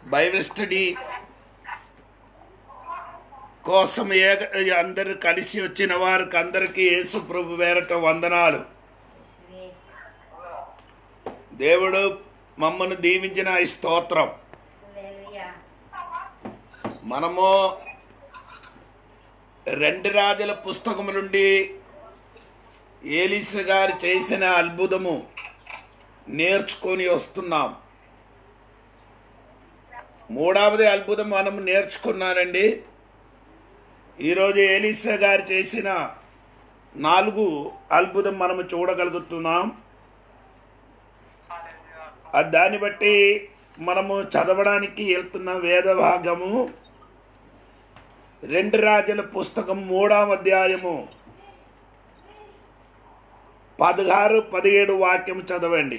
Bible study కోసం ఏక అందరూ కలిసి వచ్చిన వారికి అందరికీ యేసు ప్రభు వేరట వందనాలు దేవుడు మమ్మను దీవించిన ఈ స్తోత్రం మనము రెండు రాజుల పుస్తకం నుండి ఏలిస గారు చేసిన అద్భుతము నేర్చుకొని వస్తున్నాం మూడవది అద్భుతం మనం నేర్చుకున్నానండి ఈరోజు ఏలిసా గారు చేసిన నాలుగు అద్భుతం మనము చూడగలుగుతున్నాం ఆ దాన్ని బట్టి మనము చదవడానికి వెళ్తున్న వేద భాగము రెండు రాజుల పుస్తకం మూడవ అధ్యాయము పదహారు పదిహేడు వాక్యం చదవండి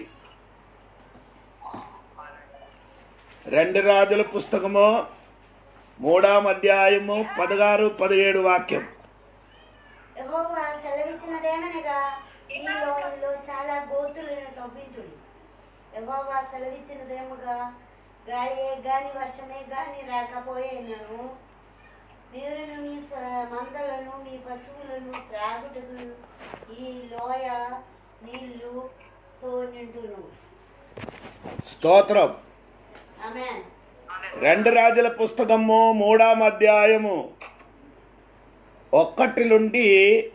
రెండు రాజుల పుస్తకము మూడవ అధ్యాయము పదహారు పదిహేడు వాక్యం యెహోవా సెలవిచ్చినదేమనగా ఈ లోయలో చాలా గోతులను తవ్వించుడి యెహోవా సెలవిచ్చినదేమగా గాలియే గాని వర్షమే గాని రాకపోయేనను మీరును మీ స- మందలను మీ పశువులను త్రాగుటకు ఈ లోయ నీళ్లుతో నిండును స్తోత్రం ఆమెన్ రెండు రాజుల పుస్తకము మూడవ అధ్యాయము ఒక్కటి నుండి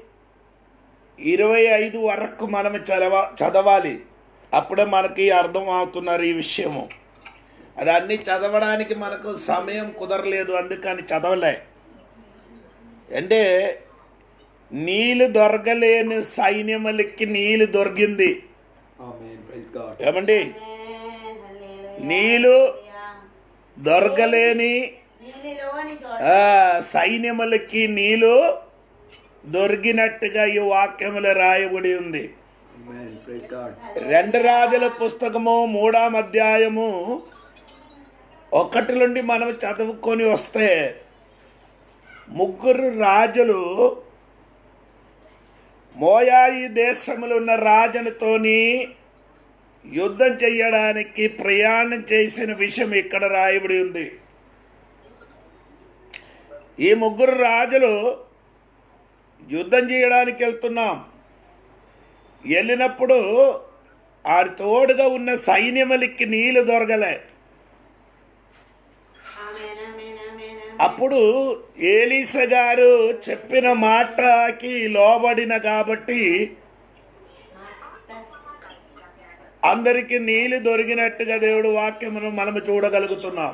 ఇరవై ఐదు వరకు మనం చదవ చదవాలి అప్పుడే మనకి అర్థం అవుతున్నారు ఈ విషయము అది అన్ని చదవడానికి మనకు సమయం కుదరలేదు అందుకని చదవలే అంటే నీళ్ళు దొరకలేని సైన్యములకి నీళ్ళు దొరికింది Amen. Praise God. ఏమండి ఆమేన్. హల్లెలూయా. నీళ్ళు హల్లెలూయా. దొరకలేని నీళ్ళలోని చోట ఆ, సైన్యములకి నీళ్ళు దొరికినట్టుగా ఈ వాక్యములు రాయబడి ఉంది Amen. Praise God. రెండు రాజుల పుస్తకము మూడాం అధ్యాయము ఒకటి నుండి మనం చదువుకొని వస్తే ముగ్గురు రాజులు మోయాయి దేశములో ఉన్న రాజులతోని యుద్ధం చెయ్యడానికి ప్రయాణం చేసిన విషయం ఇక్కడ రాయబడి ఉంది ఈ ముగ్గురు రాజులు యుద్ధం చేయడానికి వెళ్తున్నాం వెళ్ళినప్పుడు ఆ తోడుగా ఉన్న సైన్యములకి నీళ్లు దొరకలే ఆమేన్, ఆమేన్, ఆమేన్, ఆమేన్. అప్పుడు ఏలీస గారు చెప్పిన మాటకి లోబడిన కాబట్టి అందరికి నీళ్లు దొరికినట్టుగా దేవుడు వాక్యమును మనము చూడగలుగుతున్నాం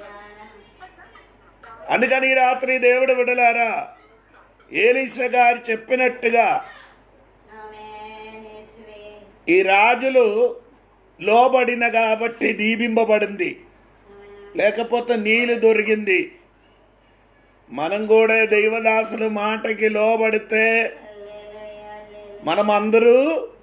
అందుకని ఈ రాత్రి దేవుడు విడలారా ఏలీస గారు చెప్పినట్టుగా ఆమేన్, యేసువే. ఈ రాజులు లోబడిన కాబట్టి దీపింపబడింది లేకపోతే నీళ్లు దొరికింది మనం కూడా దైవదాసుల మాటకి లోబడితే హల్లెలూయా, హల్లెలూయా. మనం అందరూ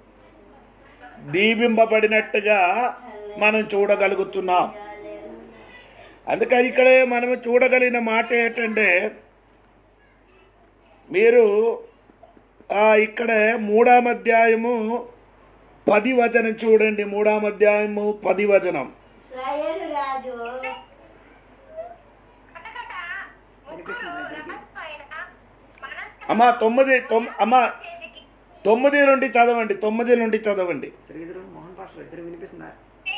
దీపింపబడినట్టుగా మనం చూడగలుగుతున్నాం అందుకని ఇక్కడే మనం చూడగలిగిన మాట ఏంటంటే మీరు ఆ, ఇక్కడ మూడాం అధ్యాయము పది వచనం చూడండి మూడాం అధ్యాయము పది వచనం ఇశ్రాయేలు రాజు అమ్మా తొమ్మిది తొమ్ అమ్మా తొమ్మిది నుండి చదవండి తొమ్మిది నుండి చదవండి శ్రీధరు మోహన్ పాస్టర్ ఇద్దరు వినిపిస్తుందా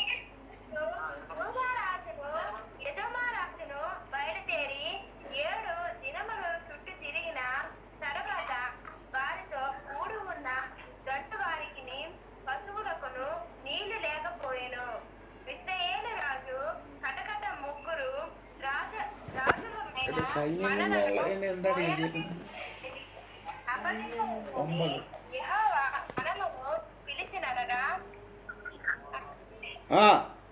యూదారాజును యజమారాజును బయలుదేరి ఏడు దినములు చుట్టూ తిరిగిన తర్వాత వారితో కూడి ఉన్న గంటు వారికి పశువులకును నీళ్లు లేకపోయెను విశ్రయేలు రాజు కటకట ముగ్గురు రాజ రాజుల మీద మనలను అబద్ధము యెహోవా మనలను పిలిచినగా ఆ,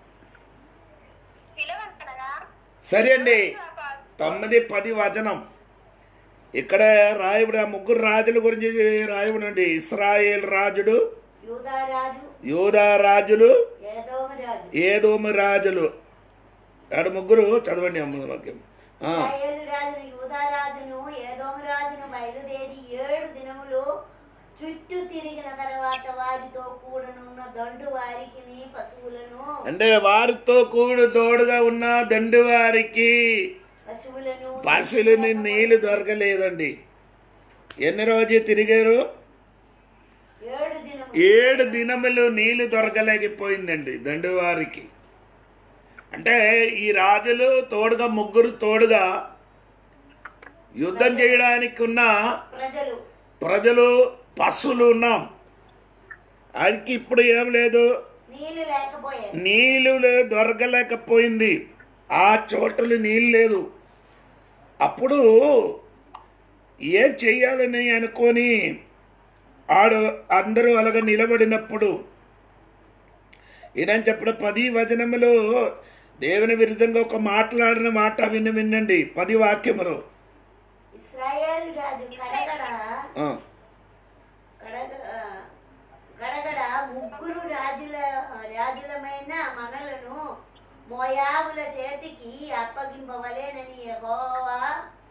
పిలవంతనగా సరే అండి తొమ్మిది పది వచనం ఇక్కడ రాయబడి ఆ ముగ్గురు రాజుల గురించి రాయబడండి ఇస్రాయేల్ రాజుడు యూదా రాజు యూదా రాజులు ఏదోమ రాజు ఏదోము రాజులు ఆడు ముగ్గురు చదవండి అమ్మ వాక్యం ఆ, ఇశ్రాయేలు రాజును యూదా రాజును ఏదోమ రాజును బయలుదేరి ఏడు దినములు చుట్టూ తిరిగిన తర్వాత వారితో కూడనున్న దండు వారికి పశువులను అంటే వారితో కూడు తోడుగా ఉన్న దండు వారికి పశువులను పశువులని నీళ్లు దొరకలేదండి ఎన్ని రోజు తిరిగారు ఏడు దినము ఏడు దినములు నీళ్లు దొరకలేకపోయిందండి దండువారికి అంటే ఈ రాజులు తోడుగా ముగ్గురు తోడుగా యుద్ధం చేయడానికి ఉన్న ప్రజలు ప్రజలు పశువులు ఉన్నాం ఆయనకి ఇప్పుడు ఏం లేదు నీళ్లు లేకపోయాయి నీళ్లు లే- దొరకలేకపోయింది ఆ చోటలు నీళ్ళు లేదు అప్పుడు ఏం చెయ్యాలని అనుకొని ఆడు అందరూ అలాగ నిలబడినప్పుడు ఈయన చెప్పిన పది వచనములు దేవుని విరుద్ధంగా ఒక మాట్లాడిన మాట విని వినండి పది వాక్యములు ఇస్రాయేల్ రాజు కడగడ ఆ, గడగడ గడగడ ముగ్గురు రాజుల రాజులమైన మనలను మోయాబుల చేతికి అప్పగింపవలేనని యెహోవా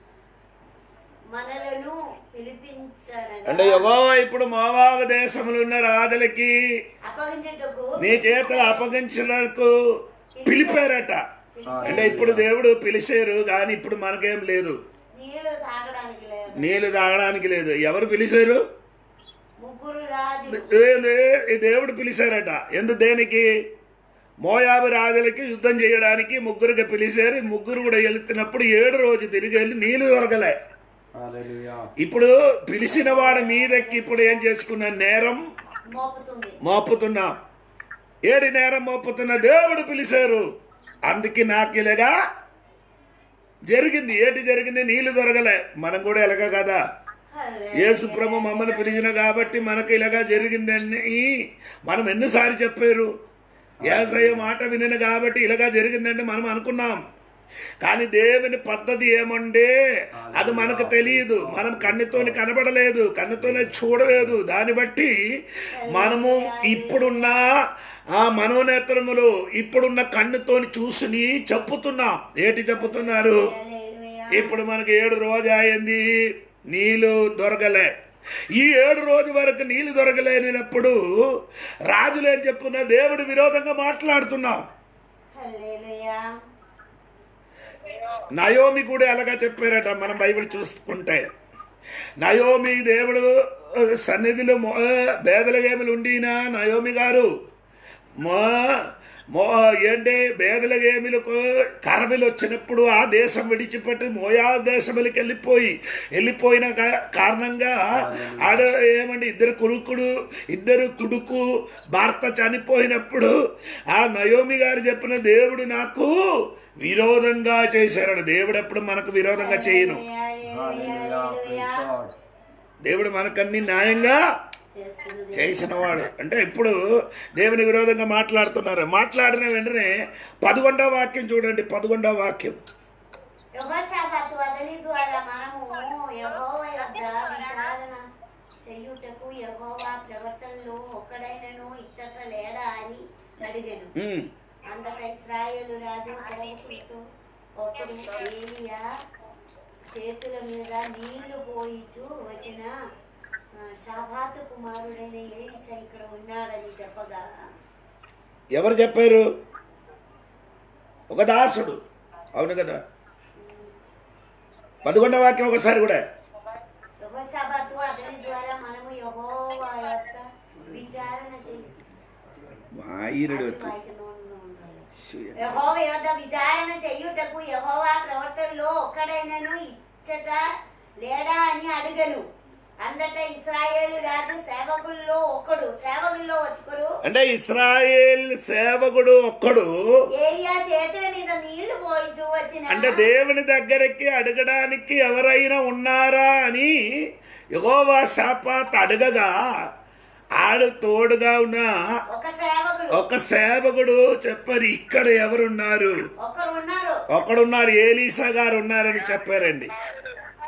మనలను అంటే పిలిపించారని యెహోవా ఇప్పుడు మోవాబు దేశములు ఉన్న రాజులకి అప్పగించుటకు నీ చేత అప్పగించడానికి పిలిపారట అంటే ఇప్పుడు దేవుడు పిలిచారు కానీ ఇప్పుడు మనకేం లేదు నీళ్లు తాగడానికి లేదు నీళ్లు తాగడానికి లేదు ఎవరు పిలిచారు ముగ్గురు రాజులు ఏంది? ఈ దేవుడు పిలిచారట ఎందు దేనికి మోయాబు రాజులకి యుద్ధం చేయడానికి ముగ్గురికి పిలిచారు ఈ ముగ్గురు కూడా వెళ్తున్నప్పుడు ఏడు రోజు తిరిగి వెళ్ళి నీళ్లు దొరకలే Hallelujah. ఇప్పుడు పిలిచిన వాడి మీదకి ఇప్పుడు ఏం చేసుకున్న నేరం మోపుతుంది మోపుతున్నాం ఏడి నేరం మోపుతున్న దేవుడు పిలిచారు అందుకే నాకు ఇలాగా జరిగింది ఏటి జరిగింది నీళ్లు దొరకలే మనం కూడా ఎలాగ కదా యేసు ప్రభు మమ్మల్ని పిలిచిన కాబట్టి మనకు ఇలాగా జరిగిందని మనం ఎన్నిసార్లు చెప్పారు ఏసయ్య మాట వినిన కాబట్టి ఇలాగా జరిగిందండి మనం అనుకున్నాం కానీ దేవుని పద్ధతి ఏమండే అది మనకు తెలియదు మనం కన్నుతోని కనబడలేదు కన్నుతోనే చూడలేదు దాన్ని బట్టి మనము ఇప్పుడున్న ఆ మనోనేత్రములు ఇప్పుడున్న కన్నుతోని చూసుని చెప్పుతున్నాం ఏటి చెప్పుతున్నారు ఇప్పుడు మనకి ఏడు రోజు అయింది నీళ్లు దొరకలే ఈ ఏడు రోజు వరకు నీళ్లు దొరకలేనప్పుడు రాజులు ఏం చెప్పున్నా దేవుడు విరోధంగా మాట్లాడుతున్నాం హల్లెలూయా నయోమి కూడా అలాగా చెప్పారట మనం బైబిల్ చూసుకుంటే నయోమి దేవుడు ఆ, సన్నిధిలో మో బేదలగేములు ఉండినా నయోమి గారు మో మో ఏంటి బేదలగేమిలకు కరమిలు వచ్చినప్పుడు ఆ దేశం విడిచిపెట్టి మోయా దేశములకి వెళ్ళిపోయి వెళ్ళిపోయిన కా- కారణంగా ఆడ ఏమండి ఇద్దరు కురుకుడు ఇద్దరు కుడుకు భర్త చనిపోయినప్పుడు ఆ నయోమి గారు చెప్పిన దేవుడు నాకు విరోధంగా చేశారని దేవుడు ఎప్పుడు మనకు విరోధంగా చేయను Hallelujah. Praise God. దేవుడు మనకన్ని న్యాయంగా చేస్తుంది చేసిన వాడు అంటే ఇప్పుడు దేవుని విరోధంగా మాట్లాడుతున్నారు మాట్లాడిన వెంటనే పదకొండవ వాక్యం చూడండి పదకొండవ వాక్యం యెహోషాపాతు అతని ద్వారా మనము యెహోవా యొద్ద విచారణ చెయ్యుటకు యెహోవా ప్రవర్తనలో ఒక్కడైనను ఇచ్చట లేడా అని అడిగాను ఉమ్, అంతటా ఇస్రాయేలు రాజు సేవకులతో ఒకడు ఏలియా చేతుల మీద నీళ్లు పోయిచు వచ్చిన ఆ, షాబాతు కుమారుడైన ఏలిసా ఇక్కడ ఉన్నాడని చెప్పగా ఎవరు చెప్పారు ఒక దాసుడు అవును కదా పదకొండవ వాక్యం ఒకసారి కూడా యెహోషాపాతు అతని ద్వారా మనము యెహోవా యొక్క విచారణ చెయ్యి వాయిరుడు వచ్చి యహోవ యొద్ద విచారణ చెయ్యుటకు యహోవా ప్రవర్తనలో ఒక్కడైనను ఇచ్చట లేడా అని అడిగను అందట ఇస్రాయేలు రాజు సేవకుల్లో ఒక్కడు సేవకుల్లో ఒకరు అంటే ఇస్రాయేల్ సేవకుడు ఒక్కడు ఏరియా చేతుల మీద నీళ్లు పోయించు వచ్చిన అంటే దేవుని దగ్గరికి అడగడానికి ఎవరైనా ఉన్నారా అని యెహోవా శాపాత్ అడగగా ఆడు తోడుగా ఉన్న ఒక సేవకుడు ఒక సేవకుడు చెప్పారు ఇక్కడ ఎవరున్నారు ఒకరు ఉన్నారు ఒకడున్నారు ఏలీసా గారు ఉన్నారని చెప్పారండి హల్లెలూయా.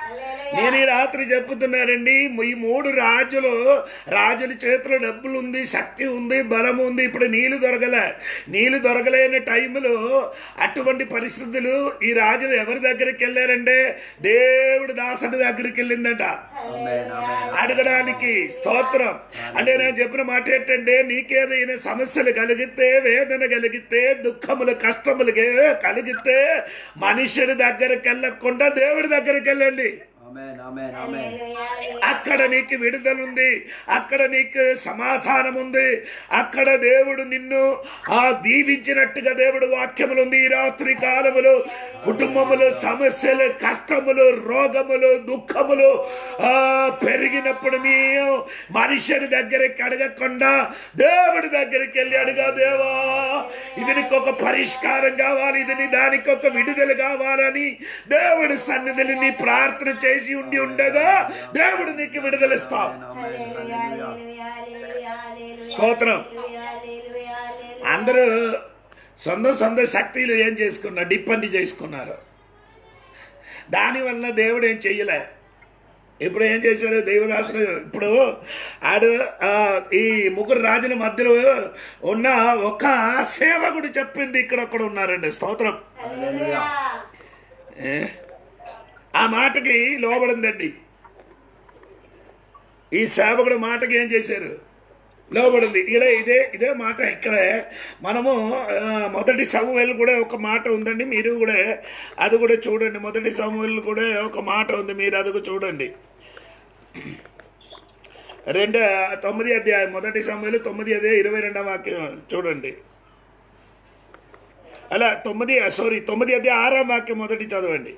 నేను ఈ రాత్రి చెప్పుతున్నానండి ఈ మూడు రాజులు రాజుల చేతిలో డబ్బులు ఉంది శక్తి ఉంది బలం ఉంది ఇప్పుడు నీళ్లు దొరకలే నీళ్లు దొరకలేని టైంలో అటువంటి పరిస్థితులు ఈ రాజులు ఎవరి దగ్గరికి వెళ్ళారంటే దేవుడు దాసుడి దగ్గరికి వెళ్ళిందంట ఆమేన్ ఆమేన్ అడగడానికి స్తోత్రం అంటే నేను చెప్పిన మాట ఏంటంటే నీకేదైనా సమస్యలు కలిగితే వేదన కలిగితే దుఃఖములు కష్టములు గే- కలిగితే మనుషుడి దగ్గరికి వెళ్ళకుండా దేవుడి దగ్గరికి వెళ్ళండి ఆమేన్ ఆమేన్ ఆమేన్ అక్కడ నీకు విడుదల ఉంది అక్కడ నీకు సమాధానం ఉంది అక్కడ దేవుడు నిన్ను ఆ దీవించినట్టుగా దేవుడు వాక్యములు ఉంది ఈ రాత్రి కాలములు కుటుంబములు సమస్యలు కష్టములు రోగములు దుఃఖములు ఆ పెరిగినప్పుడు మీ మనుషుడి దగ్గరికి అడగకుండా దేవుడి దగ్గరికి వెళ్ళి అడుగా దేవా ఇది నీకు ఒక పరిష్కారం కావాలి ఇది నీ దానికి ఒక విడుదల కావాలని దేవుడి సన్నిధిని నీ ప్రార్థన చేసి ఉండి ఉండగా దేవుడు నీకు విడుదలిస్తాం ఆమేన్ హల్లెలూయా స్తోత్రం. అందరూ సొంత సొంత శక్తిలు ఏం చేసుకున్నారు డిపెండ్ చేసుకున్నారు దానివల్ల దేవుడు ఏం చెయ్యలే ఇప్పుడు ఏం చేశారు దైవదాసుడు ఇప్పుడు ఆడు ఆ, ఈ ముగ్గురు రాజుల మధ్యలో ఉన్న ఒక సేవకుడు చెప్పింది ఇక్కడ ఒక్కడ ఉన్నారండి స్తోత్రం హల్లెలూయా ఏ? ఆ మాటకి లోబడిందండి ఈ సేవకుడు మాటకి ఏం చేశారు లోబడింది ఇక్కడ ఇదే ఇదే మాట ఇక్కడే మనము ఆ, మొదటి సమూహలు కూడా ఒక మాట ఉందండి మీరు కూడా అది కూడా చూడండి మొదటి సమూహలు కూడా ఒక మాట ఉంది మీరు అది కూడా చూడండి రెండు తొమ్మిది అధ్యాయం మొదటి సమయంలో తొమ్మిది అదే ఇరవై రెండవ వాక్యం చూడండి అలా తొమ్మిది సారీ తొమ్మిది అధ్యాయం ఆరాం వాక్యం మొదటి చదవండి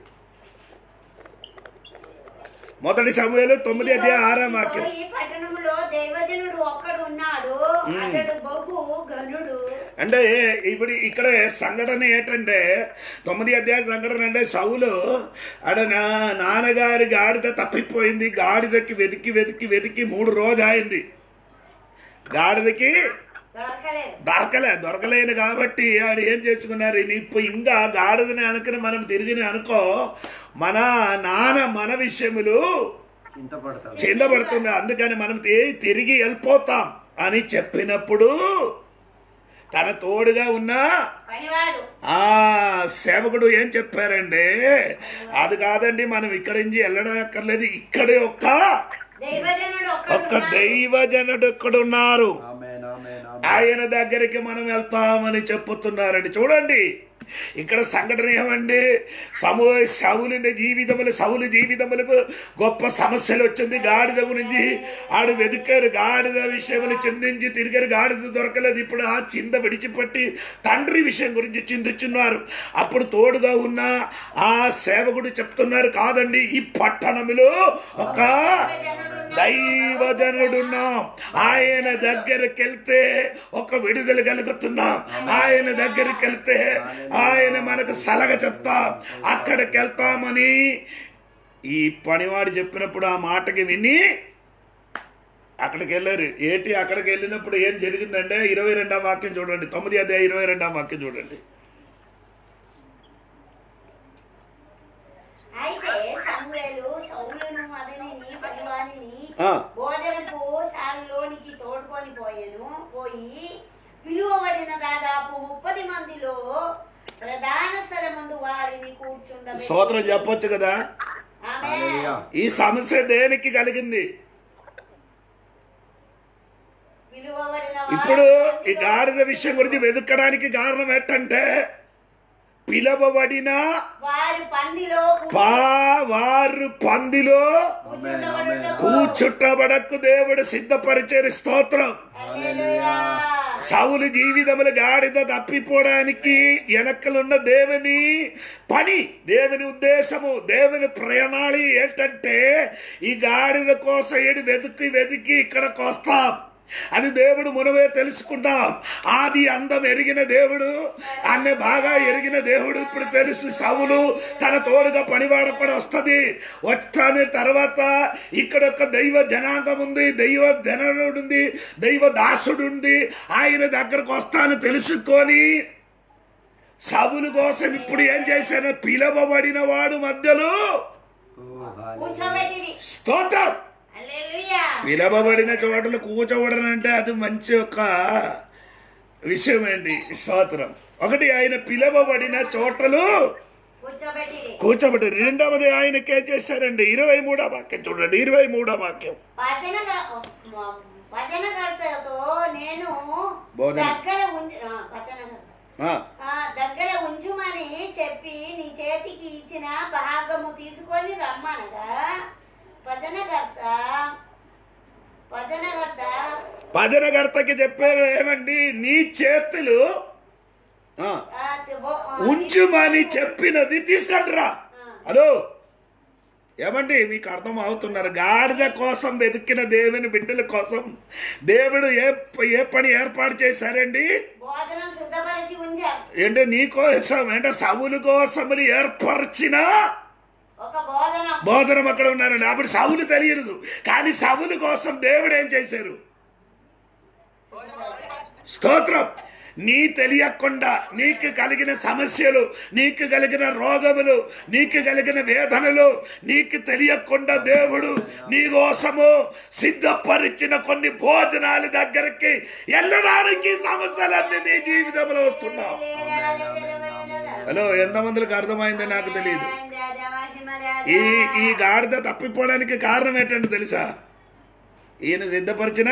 మొదటి సమయంలో తొమ్మిది అధ్యాయం ఆరాం వాక్యం ఈ పట్టణంలో దైవజనుడు ఒక్కడు ఉన్నాడు అతడు బహు గనుడు అంటే ఇప్పుడు ఇక్కడ సంఘటన ఏంటంటే తొమ్మిది అధ్యాయ సంఘటన అంటే సౌలు ఆడ నా నాన్నగారి గాడిద తప్పిపోయింది గాడిదకి వెతికి వెతికి వెతికి మూడు రోజు అయింది గాడిదకి దొరకలేదు దొరకలే దొరకలేదు కాబట్టి ఆడు ఏం చేసుకున్నారు ఇప్పుడు ఇంకా గాడిదని అనుకుని మనం తిరిగి అనుకో మన నాన్న మన విషయములు చింతపడతాడు చిందపడుతుంది అందుకని మనం తి- తిరిగి వెళ్ళిపోతాం అని చెప్పినప్పుడు తన తోడుగా ఉన్న పనివాడు ఆ సేవకుడు ఏం చెప్పారండి అది కాదండి మనం ఇక్కడి నుంచి వెళ్ళడం అక్కర్లేదు ఇక్కడే ఒక్క దైవజనుడు ఒక్క ఒక్కడు దైవజనుడు ఇక్కడ ఉన్నారు ఆమేన్ ఆమేన్ ఆమేన్ ఆయన దగ్గరికి మనం వెళ్తామని చెప్పుతున్నారండి చూడండి ఇక్కడ సంఘటన ఏమండి సమూ సవులుని జీవితములు సవులు జీవితములకు గొప్ప సమస్యలు వచ్చింది గాడిద గురించి ఆడు వెతికారు గాడిద విషయములు చిందించి తిరిగారు గాడిద దొరకలేదు ఇప్పుడు ఆ చింద విడిచిపెట్టి తండ్రి విషయం గురించి చిందుచున్నారు అప్పుడు తోడుగా ఉన్న ఆ సేవకుడు చెప్తున్నారు కాదండి ఈ పట్టణములో ఒక దైవజనుడున్నాం ఆయన దగ్గరికి వెళ్తే ఒక విడుదల కలుగుతున్నాం ఆయన దగ్గరికి వెళ్తే ఆయన మనకు సలహ చెప్తాం అక్కడికి వెళ్తామని ఈ పనివాడు చెప్పినప్పుడు ఆ మాటకి విని అక్కడికి వెళ్ళారు ఏంటి అక్కడికి వెళ్ళినప్పుడు ఏం జరిగిందంటే ఇరవై రెండాం వాక్యం చూడండి తొమ్మిది అదే ఇరవై రెండాం వాక్యం చూడండి అయితే సమూయేలు సౌలును అతనిని పనివానిని ఆ. భోజనపు శాలలోనికి తోడుకొని పోయాను పోయి పిలువబడిన దాదాపు ముప్పది మందిలో ప్రధాన స్థలమందు వారిని కూర్చుండబెట్టి స్తోత్రం చెప్పొచ్చు కదా ఆమె హల్లెలూయా ఈ సమస్య దేనికి కలిగింది పిలువబడిన ఇప్పుడు ఈ వారి గాడిద విషయం గురించి వెతకడానికి కారణం ఏంటంటే పిలవబడిన వారి పందిలో పా వారు పందిలో ఆమేన్ ఆమేన్ కూర్చుట్టబడకు దేవుడు సిద్ధపరిచే స్తోత్రం హల్లెలూయా. సౌలు జీవితములు గాడిద తప్పిపోవడానికి వెనకలున్న దేవుని పని దేవుని ఉద్దేశము దేవుని ప్రణాళి ఏంటంటే ఈ గాడిద కోసం ఏడు వెతికి వెతికి ఇక్కడికి వస్తాం అది దేవుడు మునవే తెలుసుకుంటాం ఆది అందం ఎరిగిన దేవుడు అన్ని బాగా ఎరిగిన దేవుడు ఇప్పుడు తెలుసు సవులు తన తోడుగా పనివాడ కూడా వస్తుంది వస్తానే తర్వాత ఇక్కడ ఒక దైవ జనాంగం ఉంది దైవ జనుడు ఉంది దైవ దాసుడు ఉంది ఆయన దగ్గరకు వస్తాను తెలుసుకొని సవులు కోసం ఇప్పుడు ఏం చేశాను పిలవబడిన వాడు మధ్యలో కూర్చోబెట్టిరి స్తోత్రం హల్లెలూయా పిలవబడిన చోటలు కూర్చోవడం అంటే అది మంచి ఒక విషయం అండి స్తోత్రం ఒకటి ఆయన పిలవబడిన చోటలు కూర్చోబెట్టిరి కూర్చోబెట్టి రెండవది ఆయనకి ఏం చేశారండి ఇరవై మూడో వాక్యం చూడండి ఇరవై మూడో వాక్యం భజన భజనకర్తతో నేను బోధన. దగ్గర ఉంచు ఆ, భజనకర్త ఆ, ఆ, దగ్గర ఉంచుమని చెప్పి నీ చేతికి ఇచ్చిన భాగము తీసుకొని రమ్మనగా భజనకర్త భజనకర్త భజనకర్తకి చెప్పారు ఏమండి నీ చేతులు ఆ, ఆ, తిబో- ఆ, ఉంచుమని చెప్పినది తీసుకుంటారా హలో ఏమండి మీకు అర్థం అవుతున్నారు గాడిద కోసం వెతికిన దేవుని బిడ్డల కోసం దేవుడు ఏ ఏ పని ఏర్పాటు చేశారండి భోజనం సిద్ధపరిచి ఉంచారు ఏంటంటే నీ కోసం అంటే సవులు కోసమని ఏర్పరిచిన ఒక భోజనం భోజనం అక్కడ ఉన్నారండి అప్పుడు సవులు తెలియదు కానీ సవులు కోసం దేవుడు ఏం చేశారు స్తోత్రం నీ తెలియకుండా నీకు కలిగిన సమస్యలు నీకు కలిగిన రోగములు నీకు కలిగిన వేదనలు నీకు తెలియకుండా దేవుడు నీ కోసము సిద్ధపరిచిన కొన్ని భోజనాల దగ్గరికి వెళ్ళడానికి సమస్యలన్నీ నీ జీవితంలో వస్తున్నావు హలో ఎంతమందికి అర్థమైందో నాకు తెలియదు ఈ ఈ గాడిద తప్పిపోవడానికి కారణం ఏంటంటే తెలుసా ఈయన సిద్ధపరిచిన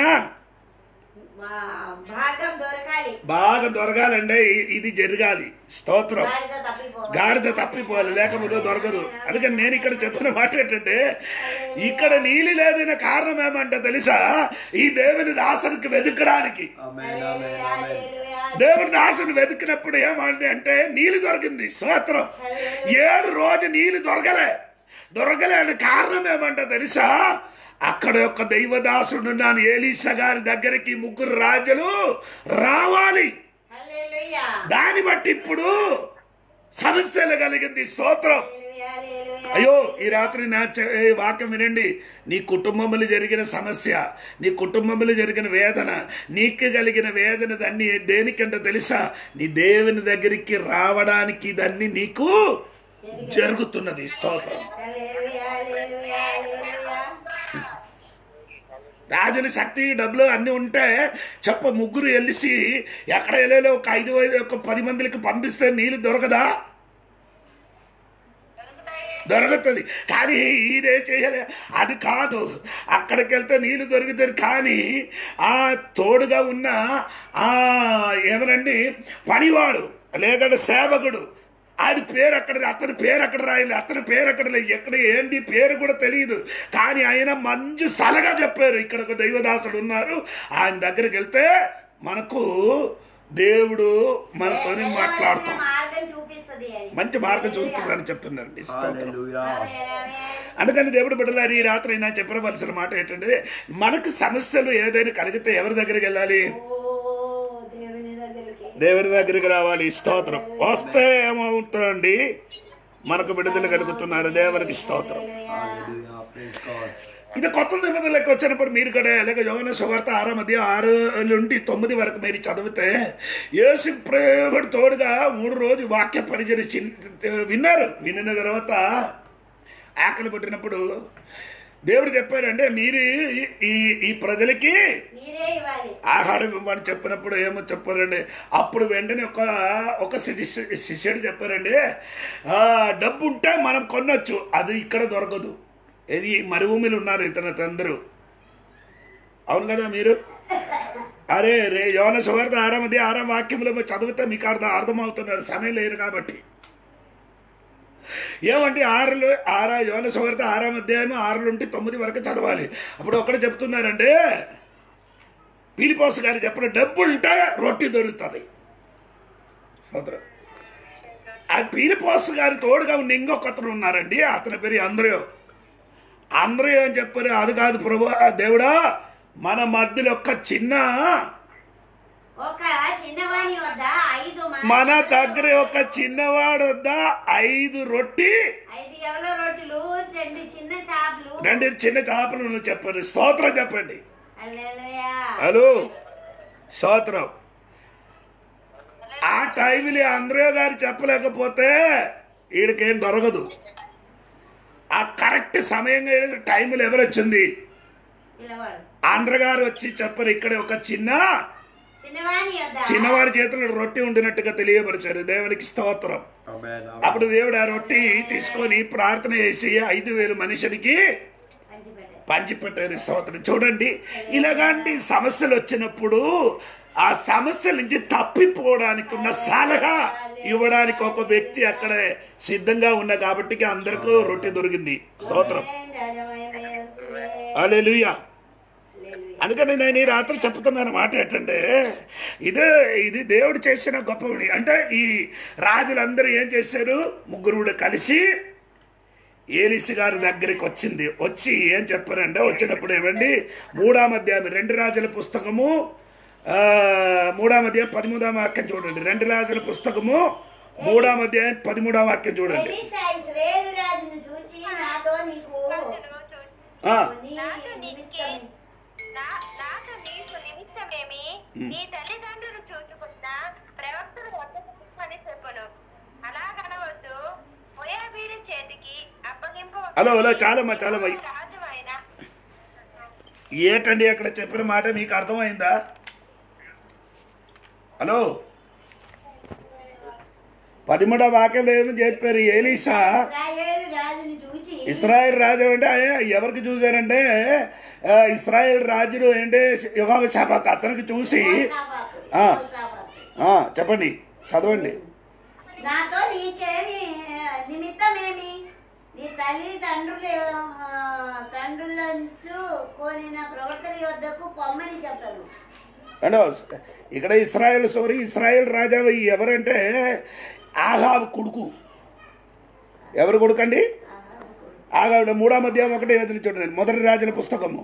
భాగం దొరకాలి బాగా దొరకాలంటే ఇ- ఇది జరగాలి స్తోత్రం గాడిద తప్పిపోవాలి గాడిద తప్పిపోవాలి లేకపోతే దొరకదు అందుకని నేను ఇక్కడ చెప్పిన మాట ఏంటంటే ఇక్కడ నీళ్ళు లేదన్న కారణం ఏమంటే తెలుసా ఈ దేవుని దాసనికి వెతకడానికి ఆమేన్ ఆమేన్ ఆమేన్ దేవుడి దాసుని వెతికినప్పుడు ఏమంటే అంటే నీళ్ళు దొరికింది స్తోత్రం ఏడు రోజు నీళ్ళు దొరకలే దొరకలే అని కారణం ఏమంటే తెలుసా అక్కడ యొక్క దైవదాసుడు నాను ఏలీసా గారి దగ్గరికి ముగ్గురు రాజులు రావాలి హల్లెలూయా దాన్ని బట్టి ఇప్పుడు సమస్యలు కలిగింది స్తోత్రం హల్లెలూయా హల్లెలూయా అయ్యో ఈ రాత్రి నా చె- ఈ వాక్యం వినండి నీ కుటుంబంలో జరిగిన సమస్య నీ కుటుంబంలో జరిగిన వేదన నీకు కలిగిన వేదన దాన్ని దేనికంటే తెలుసా నీ దేవుని దగ్గరికి రావడానికి ఇదన్నీ నీకు జరుగుతున్నది స్తోత్రం హల్లెలూయా హల్లెలూయా హల్లెలూయా రాజుని శక్తి డబ్బులు అన్ని ఉంటే చెప్ప ముగ్గురు వెళ్ళిసి ఎక్కడ వెళ్ళాలో ఒక ఐదు ఐదు ఒక పది మందికి పంపిస్తే నీళ్ళు దొరకదా దొరుకుతుంది కానీ ఈయనే చేయలే అది కాదు అక్కడికి వెళ్తే నీళ్లు దొరుకుతుంది కానీ ఆ తోడుగా ఉన్న ఆ ఎవరండి పనివాడు లేకుంటే సేవకుడు ఆడి పేరు అక్కడ అతని పేరు అక్కడ రాయలే అతని పేరు అక్కడ లేదు ఎక్కడ ఏంటి పేరు కూడా తెలియదు కానీ ఆయన మంచి సలగా చెప్పారు ఇక్కడ ఒక దైవదాసుడు ఉన్నారు ఆయన దగ్గరికి వెళ్తే మనకు దేవుడు మనతోని మాట్లాడతాం మార్గం చూపిస్తది అని మంచి మార్గం చూపిస్తానని చెప్తున్నారండి స్తోత్రం హల్లెలూయా అందుకని దేవుడు బిడ్డలారు ఈ రాత్రి నా చెప్పవలసిన మాట ఏంటంటే మనకు సమస్యలు ఏదైనా కలిగితే ఎవరి దగ్గరికి వెళ్ళాలి ఓ దేవుని దగ్గరికి దేవుని దగ్గరికి రావాలి స్తోత్రం వస్తే ఏమవుతుందండి మనకు విడుదల కలుగుతున్నారు దేవునికి స్తోత్రం హల్లెలూయా ప్రైజ్ గాడ్ ఇది కొత్త నిబంధనలకు వచ్చినప్పుడు మీరు కూడా లేక యోగన సువార్త ఆరో మధ్య ఆరు నుండి తొమ్మిది వరకు మీరు చదివితే యేసు ప్రేమడు తోడుగా మూడు రోజు వాక్య పరిచయం చి- విన్నారు విన్న తర్వాత ఆకలి పుట్టినప్పుడు దేవుడు చెప్పారంటే మీరు ఈ- ఈ ఈ ప్రజలకి మీరే ఇవ్వాలి ఆహారం ఇవ్వమని చెప్పినప్పుడు ఏమో చెప్పారండి అప్పుడు వెంటనే ఒక ఒక శిష్యు శిష్యుడు చెప్పారండి "ఆ, డబ్బు ఉంటే మనం కొనొచ్చు అది ఇక్కడ దొరకదు ఇది మరుభూమిలో ఉన్నారు ఇతను అందరూ అవును కదా మీరు అరే రే యోన సువార్త ఆరాం అది ఆరాం వాక్యంలో మీరు చదివితే మీకు అర్థం అర్థమవుతున్నారు సమయం లేదు కాబట్టి ఏమండి ఆరులు ఆరా యోన సువార్త ఆరాం అధ్యాయం ఆరు నుండి తొమ్మిది వరకు చదవాలి అప్పుడు ఒకటి చెప్తున్నారంటే పీలిపోస గారు చెప్పిన డబ్బు ఉంటే రొట్టి దొరుకుతుంది సోదరు ఆ పీలిపోస గారి తోడుగా ఉన్న ఇంకొక అతను ఉన్నారండి అతని పేరు అంద్రయో అంద్రయో అని చెప్పారు అది కాదు ప్రభు దేవుడా మన మధ్యలో ఒక్క చిన్న ఒక చిన్నవాణి వద్ద ఐదు మ- మన దగ్గర ఒక చిన్నవాడు వద్ద ఐదు రొట్టి ఐదు ఎవరో రొట్టెలు రెండు చిన్న చేపలు రెండు చిన్న చేపలు ఉన్నాయి చెప్పండి స్తోత్రం చెప్పండి హల్లెలూయా హలో స్తోత్రం ఆ టైంలో అంద్రయో గారు చెప్పలేకపోతే వీడికేం దొరకదు ఆ కరెక్ట్ సమయంగా టైంలో ఎవరు వచ్చింది పిల్లవాడు ఆంధ్ర గారు వచ్చి చెప్పరు ఇక్కడ ఒక చిన్న చిన్నవాణి యొద్ద చిన్నవారి చేతిలో రొట్టె ఉండినట్టుగా తెలియపరిచారు దేవునికి స్తోత్రం Amen. అప్పుడు దేవుడు ఆ రొట్టె తీసుకొని ప్రార్థన చేసి ఐదు వేలు మనుషులకి పంచిపెట్టారు పంచిపెట్టారు స్తోత్రం చూడండి ఇలాంటి సమస్యలు వచ్చినప్పుడు ఆ సమస్యల నుంచి తప్పిపోవడానికి ఉన్న సలహా ఇవ్వడానికి ఒక వ్యక్తి అక్కడ సిద్ధంగా ఉన్న కాబట్టి అందరికీ రొట్టె దొరికింది స్తోత్రం అలెలుయా అందుకని నేను ఈ రాత్రి చెప్తున్నాను మాట ఏంటంటే ఇదే ఇది దేవుడు చేసిన గొప్ప పని. అంటే ఈ రాజులందరూ ఏం చేశారు ముగ్గురు కలిసి ఏలిసి గారి దగ్గరికి వచ్చింది వచ్చి ఏం చెప్పారంటే వచ్చినప్పుడు ఏమండి మూడాం అధ్యాయం రెండు రాజుల పుస్తకము ఆ, మూడాం అధ్యాయం పదిమూడాం వాక్యం చూడండి రెండు రాజుల పుస్తకము మూడాం అధ్యాయం పదిమూడాం వాక్యం చూడండి ఎలీసా ఇశ్రాయేలు రాజును చూచి నాతో నీకు రాజును చూచి, ఆ, నీ నాతో నీకే నిమిత్తమే నా- నాతో నీకు నిమిత్తమేమి నీ తల్లిదండ్రులు చూసుకున్న ప్రవక్తలు వద్దకుని చెప్పును అలాగనవద్దు మొయాబీరు చేతికి అప్పగింపు హలో హలో చాలమ్మా చాలమ్మా రాజు అయిన ఏటండి అక్కడ చెప్పిన మాట మీకు అర్థమైందా హలో పదిమూడవ వాక్యంలో ఏమని చెప్పారు ఏలీసా ఇశ్రాయేలు రాజును చూచి ఇస్రాయేల్ రాజు అంటే ఆయన ఎవరికి చూశారంటే ఆ, ఇస్రాయేల్ రాజుడు ఏంటే యుగామ శాపత్ అతనికి చూసి యెహోషాపాతు, ఆ. యెహోషాపాతు. ఆ, చెప్పండి చదవండి నాతో నీకేమి నిమిత్తమేమి నీ తల్లి తండ్రులు ఆ, తండ్రులంచు కోరిన ప్రవర్తన యొద్దకు పొమ్మని చెప్పాను అంటే ఇక్కడ ఇస్రాయేల్ సోరి ఇస్రాయేల్ రాజా ఎవరంటే ఆహాబ్ కొడుకు ఎవరు కొడుకండి ఆగావిడ మూడో మధ్యాహ్నం ఒకటే వేదన చూడండి మొదటి రాజుల పుస్తకము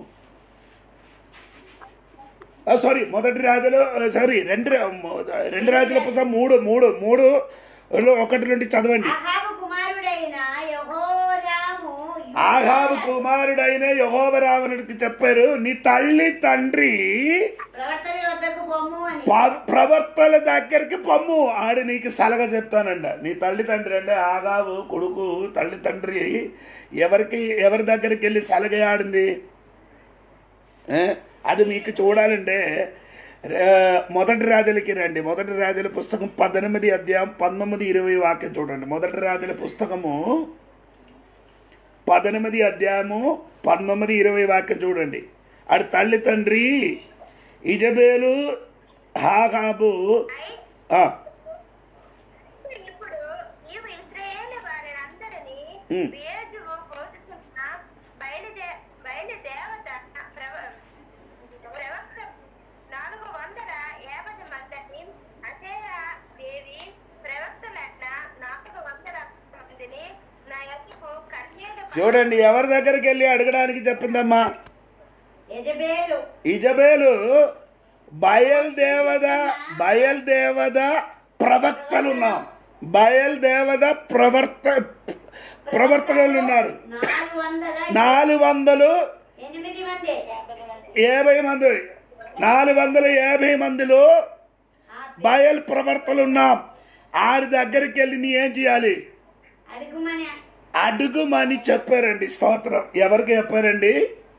సారీ మొదటి రాజులు సారీ రెండు రా- రెండు రాజుల పుస్తకం మూడు మూడు మూడు ఒకటి నుండి చదవండి అహాబు కుమారుడైన యహోరాము ఆహాబు కుమారుడైన యహోబరావణుడికి చెప్పారు నీ తల్లి తండ్రి ప్రవర్తన యొద్దకు పొమ్ము అని ప- ప్రవర్తల దగ్గరికి పమ్ము ఆడు నీకు సలహ చెప్తానండ నీ తల్లి తండ్రి అంటే ఆగావు కొడుకు తల్లి తండ్రి ఎవరికి ఎవరి దగ్గరికి వెళ్ళి సలహ ఆడింది ఏ? అది మీకు చూడాలంటే ఆ, మొదటి రాజులకి రండి మొదటి రాజుల పుస్తకం పద్దెనిమిది అధ్యాయం పంతొమ్మిది ఇరవై వాక్యం చూడండి మొదటి రాజుల పుస్తకము పద్దెనిమిది అధ్యాయము పంతొమ్మిది ఇరవై వాక్యం చూడండి ఆడి తల్లి తండ్రి ఇజబేలు హాగాబు ఆ, ఇప్పుడు నీవు ఇశ్రాయేలు వారినందరినీ ఉమ్. వేజువు పోషిస్తున్న బయలుదే బయలుదేవత ప్రవ- ప్రవక్త నాలుగు వందల యాభై మందిని అసేయ దేవి ప్రవక్తలట్ల నాలుగు వందల మందిని నా యొక్కకు కన్యలు చూడండి ఎవరి దగ్గరికి వెళ్ళి అడగడానికి చెప్పిందమ్మా యజబేలు ఇజబేలు బయల్దేవద బయల్దేవద ప్రవక్తలు ఉన్నాం బయల్దేవద ప్రవర్త ప్రవర్తనలు ఉన్నారు నాలుగు వందల నాలుగు వందలు ఎనిమిది మంది యాభై మంది నాలుగు వందల యాభై మందిలో ఆ బయల్ ప్రవర్తలు ఉన్నాం ఆడి దగ్గరికి వెళ్ళి నీ ఏం చేయాలి అడుగుమని అడుగుమని చెప్పారండి స్తోత్రం ఎవరికి చెప్పారండి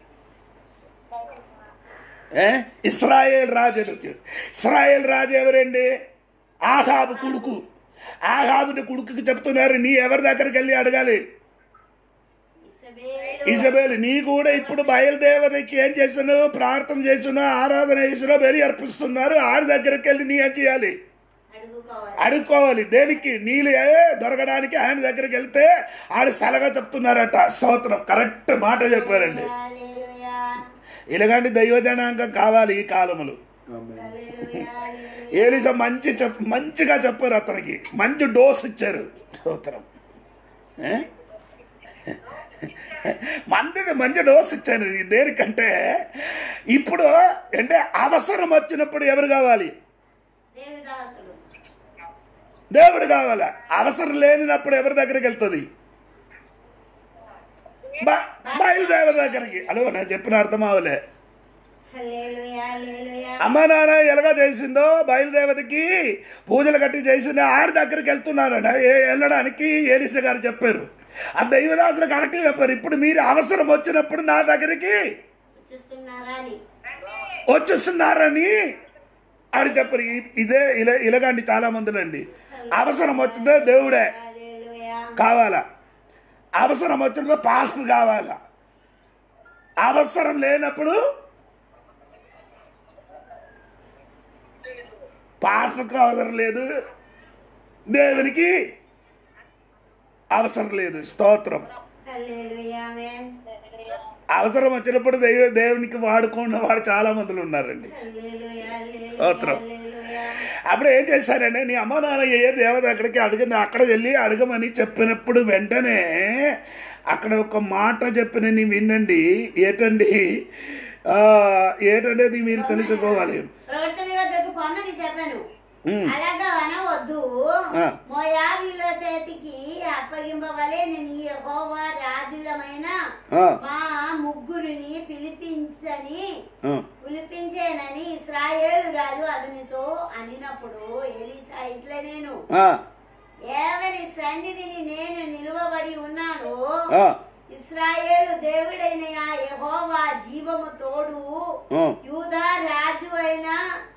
ఏ ఇస్రాయేల్ రాజులకు ఇస్రాయేల్ రాజు ఎవరండి ఆహాబు కొడుకు ఆహాబుని కొడుకుకి చెప్తున్నారు నీ ఎవరి దగ్గరికి వెళ్ళి అడగాలి ఇసబేలు ఇజబేల్ నీ కూడా ఇప్పుడు బయలుదేవతకి ఏం చేస్తున్నావు ప్రార్థన చేస్తున్నావు ఆరాధన చేస్తున్నావు బలి అర్పిస్తున్నారు ఆడి దగ్గరికి వెళ్ళి నీ ఏం చేయాలి అడుగుకోవాలి అడుక్కోవాలి దేనికి నీళ్ళు ఏ దొరకడానికి ఆయన దగ్గరికి వెళ్తే ఆడు సలగా చెప్తున్నారట స్తోత్రం కరెక్ట్ మాట చెప్పారండి హల్లెలూయా, ఇలాంటి దైవజనాంగం కావాలి ఈ కాలములు Amen. హల్లెలూయా, హల్లెలూయా. ఏలిస మంచి చెప్ మంచిగా చెప్పారు అతనికి మంచి డోస్ ఇచ్చారు స్తోత్రం ఏ? మందుడు మంచి డోస్ ఇచ్చారు ఇది దేనికంటే ఇప్పుడు అంటే అవసరం వచ్చినప్పుడు ఎవరు కావాలి దేవదాసుడు దేవుడు కావాలా అవసరం లేనినప్పుడు ఎవరి దగ్గరికి వెళ్తుంది బ- బయలుదేవ దగ్గరికి అలో నేను చెప్పిన అర్థం అవలే హల్లెలూయా, హల్లెలూయా. అమ్మ నాన్న ఎలాగా చేసిందో బయలుదేవతకి పూజలు కట్టి చేసిందో ఆడి దగ్గరికి వెళ్తున్నారట ఏ- వెళ్ళడానికి ఏలిస గారు చెప్పారు ఆ దైవదాసులు కరెక్ట్గా చెప్పారు ఇప్పుడు మీరు అవసరం వచ్చినప్పుడు నా దగ్గరికి చూస్తున్నారా అని వచ్చేస్తున్నారని అని చెప్పరు ఇ- ఇదే ఇలా ఇలాగండి చాలా మందులండి అవసరం వచ్చిందే దేవుడే హల్లెలూయా కావాలా అవసరం వచ్చినప్పుడు పాస్టర్ కావాలా అవసరం లేనప్పుడు పాస్టర్కు అవసరం లేదు దేవునికి అవసరం లేదు స్తోత్రం హల్లెలూయా ఆమేన్ అవసరం వచ్చినప్పుడు దైవ దేవునికి వాడుకున్న వాడు చాలా మందులు ఉన్నారండి హల్లెలూయా హల్లెలూయా స్తోత్రం. హల్లెలూయా అప్పుడు ఏం చేశారంటే నీ అమ్మ నాన్న ఏ దేవత అక్కడికి అడిగింది అక్కడ వెళ్ళి అడగమని చెప్పినప్పుడు వెంటనే అక్కడ ఒక మాట చెప్పిన నీ వినండి ఏటండి ఆ, ఏటనేది మీరు తెలుసుకోవాలి ప్రవర్తన యొద్దకు పొమ్మని చెప్పాను ఉమ్. అలాగా అనవద్దు ఆ. మోయాబీల చేతికి అప్పగింపవలే నేను యెహోవా రాజులమైన ఆ, మా ముగ్గురిని పిలిపించని ఆ, పిలిపించేనని ఇస్రాయేలు రాజు అతనితో అనినప్పుడు ఎలీసా ఇట్లా నేను ఆ, ఎవరి సన్నిధిని నేను నిలువబడి ఉన్నాను ఆ, ఇస్రాయేలు దేవుడైన ఆ యెహోవా జీవము తోడు ఆ. యూదా రాజు అయిన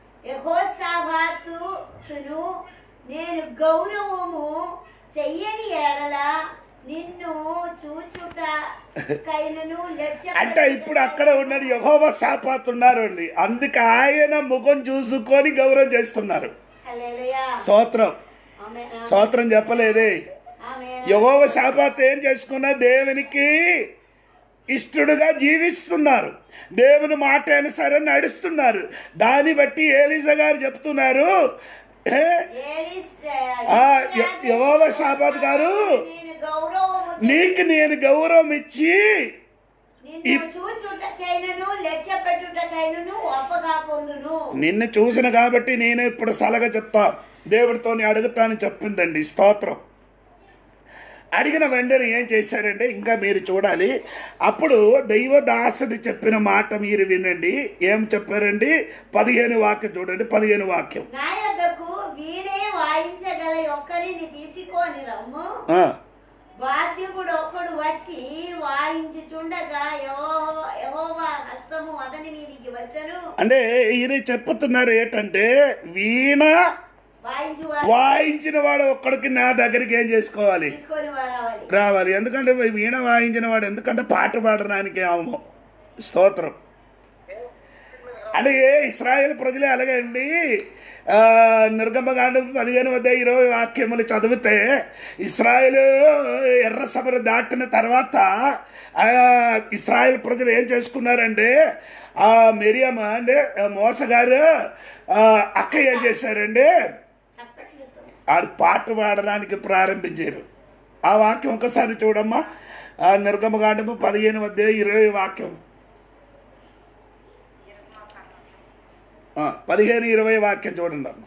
యెహోషాబాతును నేను గౌరవము చెయ్యని ఎడల నిన్ను చూచుట కైనను లక్ష్య అంటే ఇప్పుడు అక్కడ ఉన్నాడు యహోవ సాపాత్ ఉన్నారు అండి అందుకే ఆయన ముఖం చూసుకొని గౌరవం చేస్తున్నారు హల్లెలూయా స్తోత్రం ఆమేన్ స్తోత్రం చెప్పలేదే ఆమేన్ యహోవ శాపాత్ ఏం చేసుకున్నా దేవునికి ఇష్టడుగా జీవిస్తున్నారు దేవుని మాట అనుసారం నడుస్తున్నారు దాన్ని బట్టి ఏలిజా గారు చెప్తున్నారు ఏ, ఏలిస్ ఆ, య- యెహోవా శాపాత్ గారు నేను గౌరవము నీకు నేను గౌరవం ఇచ్చి నిన్ను చూచుటకైనను లెక్క పెట్టుటకైనను ఒప్పగా పొందును నిన్ను చూసిన కాబట్టి నేను ఇప్పుడు సలగా చెప్తా దేవుడితోని అడుగుతానని చెప్పిందండి స్తోత్రం అడిగిన వెంటనే ఏం చేశారంటే ఇంకా మీరు చూడాలి అప్పుడు దైవదాసుడు చెప్పిన మాట మీరు వినండి ఏం చెప్పారండి పదిహేను వాక్యం చూడండి పదిహేను వాక్యం నా యొద్దకు వీణే వాయించగల ఒక్కరిని తీసుకొని రమ్ము ఆ, వాద్యకుడు ఒక్కడు వచ్చి వాయించుచుండగా యెహో- యెహోవా హస్తము అతని మీదికి వచ్చను అంటే ఈయన చెప్పుతున్నారు ఏంటంటే వీణ వాయించు వాయించిన వాడు ఒక్కడికి నా దగ్గరికి ఏం చేసుకోవాలి తీసుకొని రావాలి రావాలి ఎందుకంటే వీణ వాయించిన వాడు ఎందుకంటే పాట పాడడానికి ఆమె స్తోత్రం అంటే ఏ ఇస్రాయేల్ ప్రజలే అలాగే అండి ఆ, నిర్గమకాండం పదిహేను వద్ద ఇరవై వాక్యములు చదివితే ఇస్రాయేల్ ఎర్ర సభను దాటిన తర్వాత ఆ, ఇస్రాయేల్ ప్రజలు ఏం చేసుకున్నారంటే ఆ మెరియమ్మ అంటే ఆ, మోసగారు ఆ, అక్క ఏం చేశారండి చప్పట్లతో ఆడు పాట పాడడానికి ప్రారంభించారు ఆ వాక్యం ఒకసారి చూడమ్మా ఆ నిర్గమకాండము పదిహేను వద్ద ఇరవై వాక్యం ఆ, పదిహేను ఇరవై వాక్యం చూడండి అమ్మ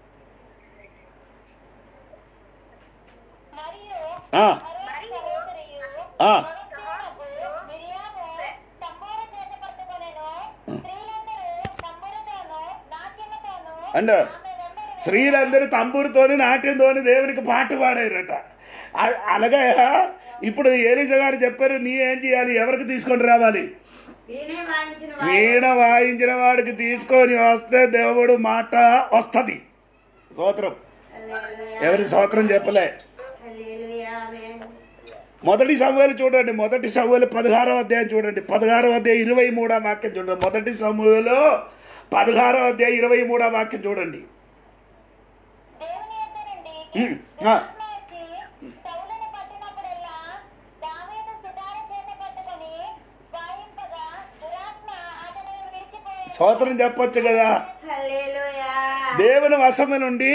మరియు ఆ, మరియు సహోదరియు ఆ, సహోదరులకు మిరియాము తంబూర చేత పట్టుకొనెను స్త్రీలందరూ తంబురతోనూ నాట్యముతోనూ అంటే ఆమె వెంబడి స్త్రీలందరూ తంబూరుతోని నాట్యంతోని దేవునికి పాట పాడారట అ- అలాగే ఇప్పుడు ఏలిజ గారు చెప్పారు నీ ఏం చేయాలి ఎవరికి తీసుకొని రావాలి వీణే వాయించిన వాడు వీణ వాయించిన వాడికి తీసుకొని వస్తే దేవుడు మాట వస్తుంది స్తోత్రం హల్లెలూయా. ఎవరి స్తోత్రం చెప్పలే హల్లెలూయా. ఆమేన్. మొదటి సమూహలు చూడండి మొదటి సమూహలు పదహారవ అధ్యాయం చూడండి పదహారవ అధ్యాయం ఇరవై మూడో వాక్యం చూడండి మొదటి సమూహలో పదహారవ అధ్యాయం ఇరవై మూడో వాక్యం చూడండి దేవుని యొద్ద నుండి ఉమ్, ఆ, దురాత్మ వచ్చి సౌలును పట్టినప్పుడెల్లా దావీదు సుతార చేత పట్టుకొని వాయింపగా దురాత్మ అతనిని విడిచిపోయి స్తోత్రం చెప్పొచ్చు కదా హల్లెలూయా. దేవుని వశము నుండి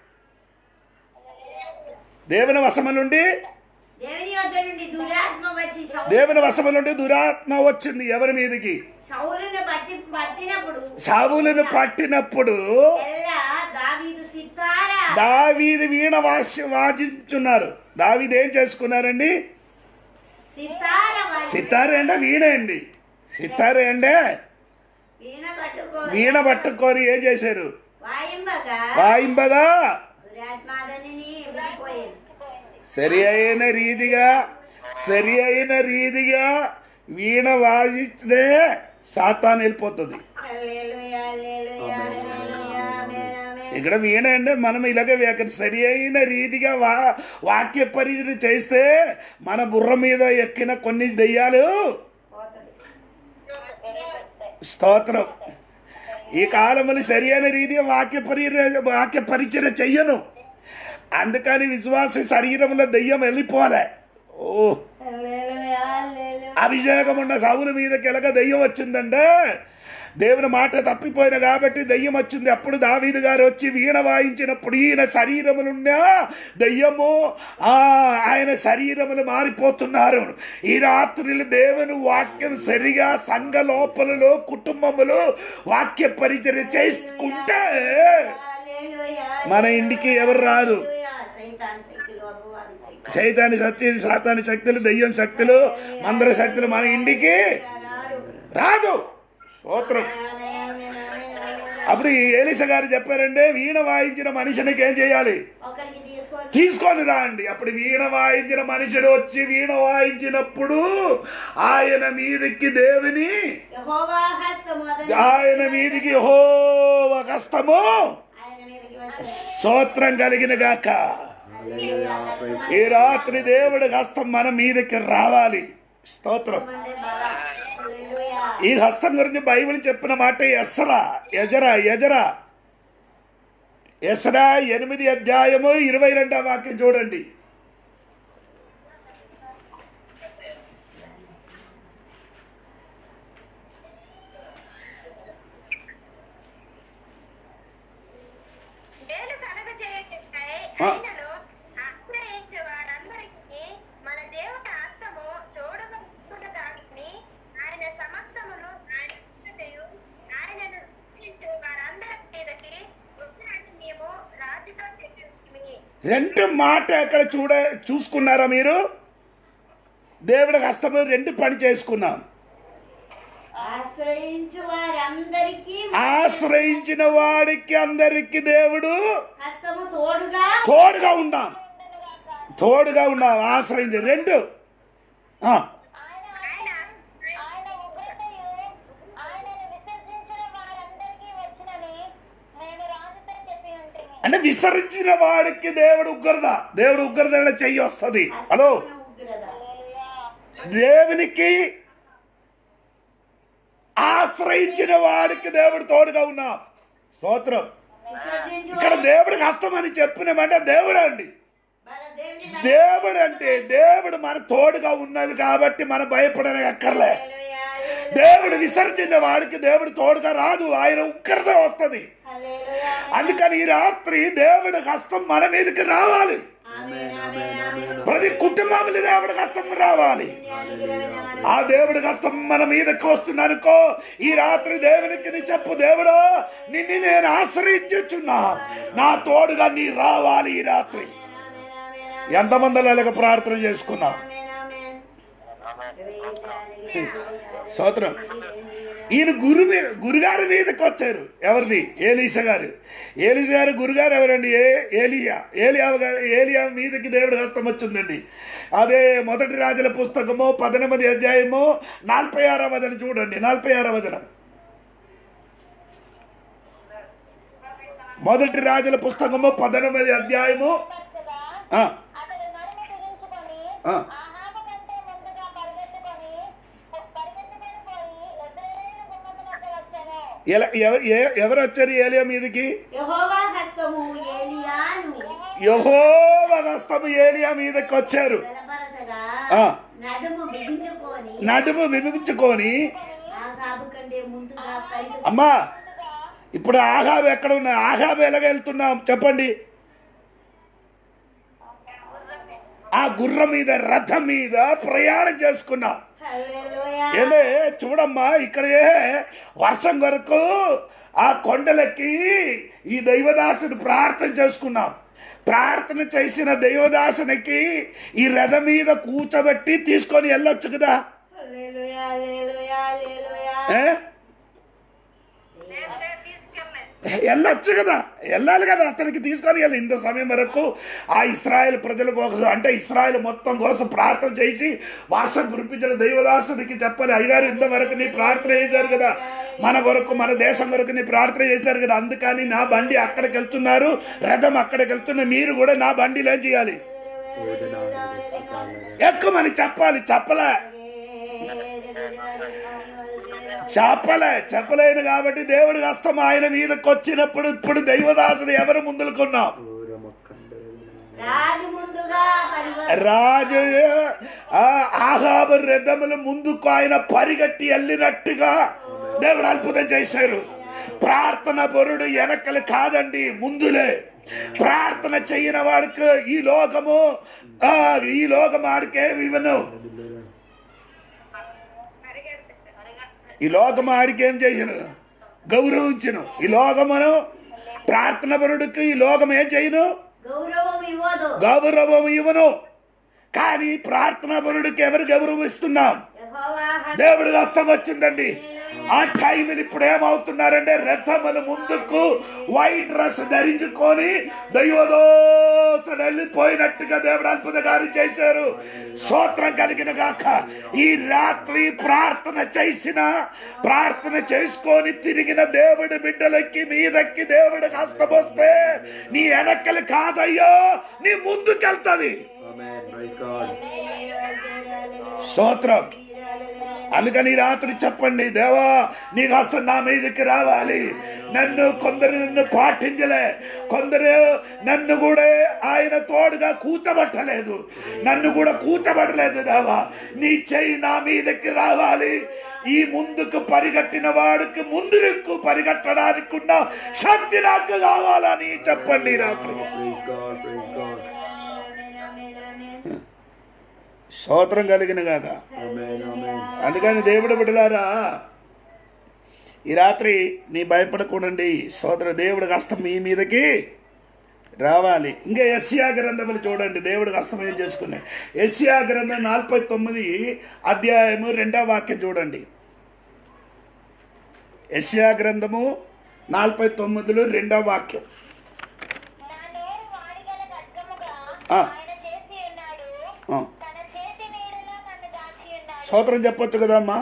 దేవుని వశము నుండి దేవుని యొద్ద నుండి దురాత్మ వచ్చి సౌ- దేవుని వశము నుండి దురాత్మ వచ్చింది ఎవరి మీదకి సౌలును పట్టి పట్టినప్పుడు సావులను పట్టినప్పుడు ఎల్లా దావీదు సితారా దావీది వీణ వాసి వాజించున్నారు దావీది ఏం చేసుకున్నారండి సితార వాయి- సితారే అంటే వీణ అండి సితారే అంటే వీణ పట్టుకో వీణ పట్టుకొని ఏం చేశారు వాయింబగా వాయింపగా దురాత్మ అతనిని విడిపోయింది సరి అయిన రీతిగా సరి అయిన రీతిగా వీణ వాయిస్తే సాతాన్ వెళ్ళిపోతుంది హల్లెలూయా హల్లెలూయా హల్లెలూయా ఆమేన్ ఆమేన్ ఇక్కడ వీణ అంటే మనం ఇలాగే అక్కడ సరి అయిన రీతిగా వా వాక్య పరిచయం చేస్తే మన బుర్ర మీద ఎక్కిన కొన్ని దెయ్యాలు పోతది స్తోత్రం ఈ కాలములు సరి అయిన రీతిగా వాక్య పరి వాక్య పరిచయం చెయ్యను అందుకని విశ్వాస శరీరంలో దెయ్యం వెళ్ళిపోలే ఓ హల్లెలూయా హల్లెలూయా అభిషేకం ఉన్న సౌలు మీదకి ఎలాగ దెయ్యం వచ్చిందంటే దేవుని మాట తప్పిపోయిన కాబట్టి దెయ్యం వచ్చింది అప్పుడు దావీదు గారు వచ్చి వీణ వాయించినప్పుడు ఈయన శరీరములున్నా దెయ్యము ఆ ఆయన శరీరములు మారిపోతున్నారు ఈ రాత్రులు దేవుని వాక్యం సరిగా సంఘ లోపలలో కుటుంబములు వాక్య పరిచర్య చేసుకుంటే హల్లెలూయా మన ఇంటికి ఎవరు రారు హల్లెలూయా సైతాన్ శక్తులు అపవాది శక్తులు చైతాని శక్తి సాతాని శక్తులు దెయ్యం శక్తులు మందర శక్తులు మన ఇంటికి రారు రాదు స్తోత్రం ఆమేన్ ఆమేన్ ఆమేన్ ఆమేన్ అప్పుడు ఈ ఏలిస గారు చెప్పారంటే వీణ వాయించిన మనిషినికి ఏం చేయాలి ఒకరికి తీసుకొని తీసుకొని రండి అప్పుడు వీణ వాయించిన మనుషుడు వచ్చి వీణ వాయించినప్పుడు ఆయన మీదకి దేవుని యెహోవా హస్తము అతని ఆయన మీదికి హో కష్టము ఆయన మీదకి వచ్చింది స్తోత్రం కలిగిన గాక హల్లెలూయా హస్తము ఈ రాత్రి దేవుడి హస్తం మన మీదకి రావాలి స్తోత్రం అంటే బలం హల్లెలూయా ఈ హస్తం గురించి బైబిల్ చెప్పిన మాట ఎసరా ఎజరా ఎజరా ఎసరా ఎనిమిది అధ్యాయము ఇరవై రెండవ వాక్యం చూడండి మేలు కలుగజేయుటకై ఆ. ఆయనను ఆశ్రయించు వారందరికీ మన దేవుని హస్తము చూడగలుగుతాని ఆయన సమస్తమును ఆయన అంతటయు ఆయనను రక్షించు వారందరి మీదకి వచ్చినట్టు మేము రాజుతో చెప్పి రెండు మాట ఎక్కడ చూడ చూసుకున్నారా మీరు దేవుడి హస్తము రెండు పని చేసుకున్నాం ఆశ్రయించు వారందరికీ ఆశ్రయించిన వాడికి అందరికి దేవుడు హస్తము తోడుగా తోడుగా ఉన్నాం తోడుగా ఉన్నాం ఆశ్రయించి రెండు ఆ, ఆయన ఆయన ఉగ్రతయు ఆయనను విసర్జించిన వారందరికీ వచ్చినని నేను రాజుతో చెప్పి ఉంటుంది అంటే విసరించిన వాడికి దేవుడు ఉగ్రత దేవుడు ఉగ్రత అంటే చెయ్యి వస్తుంది హలో హస్తమున ఉగ్రత దేవునికి ఆశ్రయించిన వాడికి దేవుడు తోడుగా ఉన్నాం స్తోత్రం విసర్జించు ఇక్కడ దేవుడికి హస్తం అని చెప్పినామంటే దేవుడు అండి మన దేవుని దేవుడు అంటే దేవుడు మన తోడుగా ఉన్నది కాబట్టి మనం భయపడని అక్కర్లే హల్లెలూయా దేవుడు విసర్జించిన వాడికి దేవుడు తోడుగా రాదు ఆయన ఉక్కరత వస్తుంది హల్లెలూయా అందుకని ఈ రాత్రి దేవుడి హస్తం మన మీదకి రావాలి ఆమేన్ ఆమేన్ ఆమేన్ ప్రతి కుటుంబంలో దేవుడి హస్తం రావాలి ఆ దేవుడి హస్తం మన మీదకి వస్తుందనుకో ఈ రాత్రి దేవునికి నీ చెప్పు దేవుడు నిన్ను నేను ఆశ్రయించుచున్నా నా తోడుగా నీ రావాలి ఈ రాత్రి ఎంతమంది అలాగ ప్రార్థన చేసుకున్నా స్తోత్రం ఈయన గురు మీద గురుగారి మీదకి వచ్చారు ఎవరిది ఏలీస గారు ఏలీస గారు గురుగారు ఎవరండి ఏ ఏలియా ఏలియా గారు ఏలియా మీదకి దేవుడి హస్తం వచ్చిందండి అదే మొదటి రాజుల పుస్తకము పద్దెనిమిది అధ్యాయము నలభై ఆరో వదన చూడండి నలభై ఆరో వదనం మొదటి రాజుల పుస్తకము పద్దెనిమిది అధ్యాయము పరచగా ఆ, అతడు నడుము బిగించుకొని ఆ. ఆహాబు కంటే ముందుగా పరిగెత్తుకొని పరిగెత్తుకొని పోయి ఎదురైన గుమ్మమునకు వచ్చెను ఎలా ఎవ- ఏ- ఎవరు వచ్చారు ఏలియా మీదకి యెహోవా హస్తము ఏలియాను యహోవ హస్తము ఏలియా మీదకి వచ్చారు బలపరచగా ఆ. నడుము బిగించుకొని నడుము విభజించుకొని ఆగాబు కంటే ముందుగా పరిగెత్తి అమ్మా ఇప్పుడు ఆహాబు ఎక్కడ ఉన్నా ఆహాబు ఎలాగ వెళ్తున్నాం చెప్పండి ఆ గుర్రం మీద రథం మీద ప్రయాణం చేసుకున్నాం హల్లెలూయా ఏంటే చూడమ్మా ఇక్కడే వర్షం కొరకు ఆ కొండలకి ఈ దైవదాసుని ప్రార్థన చేసుకున్నాం ప్రార్థన చేసిన దైవదాసునికి ఈ రథం మీద కూర్చోబెట్టి తీసుకొని వెళ్ళొచ్చు కదా హల్లెలూయా హల్లెలూయా హల్లెలూయా ఏ? వెళ్ళొచ్చు కదా వెళ్ళాలి కదా అతనికి తీసుకొని వెళ్ళి ఇంత సమయం వరకు ఆ ఇస్రాయేల్ ప్రజల కోసం అంటే ఇస్రాయేల్ మొత్తం కోసం ప్రార్థన చేసి వర్షం కురిపించిన దైవదాసునికి చెప్పాలి అయ్యారు ఇంతవరకు నీ ప్రార్థన చేశారు కదా మన కొరకు మన దేశం కొరకు నీ ప్రార్థన చేశారు కదా అందుకని నా బండి అక్కడికి వెళ్తున్నారు రథం అక్కడికి వెళ్తున్న మీరు కూడా నా బండిలో ఏం చేయాలి ఎక్కువమని చెప్పాలి చెప్పలే చెప్పలే చెప్పలేను కాబట్టి దేవుడి హస్తం ఆయన మీదకి వచ్చినప్పుడు ఇప్పుడు దైవదాసుడు ఎవరు ముందుకున్నాం రాజు ముందుగా పరిగె- రాజు ఆ ఆహాబు రథముల ముందుకు ఆయన పరిగెట్టి వెళ్ళినట్టుగా దేవుడు అద్భుతం చేశారు ప్రార్థన పరుడు వెనకలు కాదండి ముందులే ప్రార్థన చేయని వాడికి ఈ లోకము ఆ, ఈ లోకం ఆడికే ఇవను ఈ లోకం ఆడికి ఏం చేయను గౌరవించను ఈ లోకమును ప్రార్థన పరుడికి ఈ లోకం ఏం చేయను గౌరవం ఇవ్వదు గౌరవం ఇవ్వను కానీ ప్రార్థనా పరుడికి ఎవరు గౌరవం ఇస్తున్నాం యెహోవా హస్తం దేవుడి హస్తం వచ్చిందండి ఆ టైం ఇప్పుడు ఏమవుతున్నారంటే రథములు ముందుకు వైట్ డ్రెస్ ధరించుకొని దైవదోసడు వెళ్ళిపోయినట్టుగా దేవుడు అద్భుత గారు చేశారు సూత్రం కలిగిన గాక ఈ రాత్రి ప్రార్థన చేసిన ప్రార్థన చేసుకొని తిరిగిన దేవుడి బిడ్డలకి మీదకి దేవుడి హస్తం వస్తే నీ వెనక్కలు కాదయ్యో నీ ముందుకెళ్తది Amen. Praise God. స్తోత్రం అందుకని ఈ రాత్రి చెప్పండి దేవా నీ హస్తం నా మీదకి రావాలి నన్ను కొందరు నన్ను పాటించలే కొందరు నన్ను కూడా ఆయన తోడుగా కూర్చబట్టలేదు నన్ను కూడా కూర్చబడలేదు దేవా నీ చెయ్యి నా మీదకి రావాలి ఈ ముందుకు పరిగెట్టిన వాడికి ముందుకు పరిగెట్టడానికి ఉన్న శక్తి నాకు కావాలని చెప్పండి ఈ రాత్రి Praise God. Praise God. స్తోత్రం కలిగిన గాక Amen. Amen. అందుకని దేవుడు బిడ్డలారా ఈ రాత్రి నీ భయపడకూడండి సోదర దేవుడి హస్తం మీ మీదకి రావాలి ఇంకా ఎస్యా గ్రంథములు చూడండి దేవుడికి హస్తం ఏం చేసుకున్నాయి ఎస్యా గ్రంథం నలభై తొమ్మిది అధ్యాయము రెండవ వాక్యం చూడండి ఎస్యా గ్రంథము నలభై తొమ్మిదిలో రెండవ వాక్యం నా నోరు వాడిగల ఖడ్గముగా ఆ. ఆయన చేసి ఉన్నాడు ఆ. తన చేతి నీడలో నన్ను దాచి ఉన్నాడు స్తోత్రం చెప్పొచ్చు కదమ్మా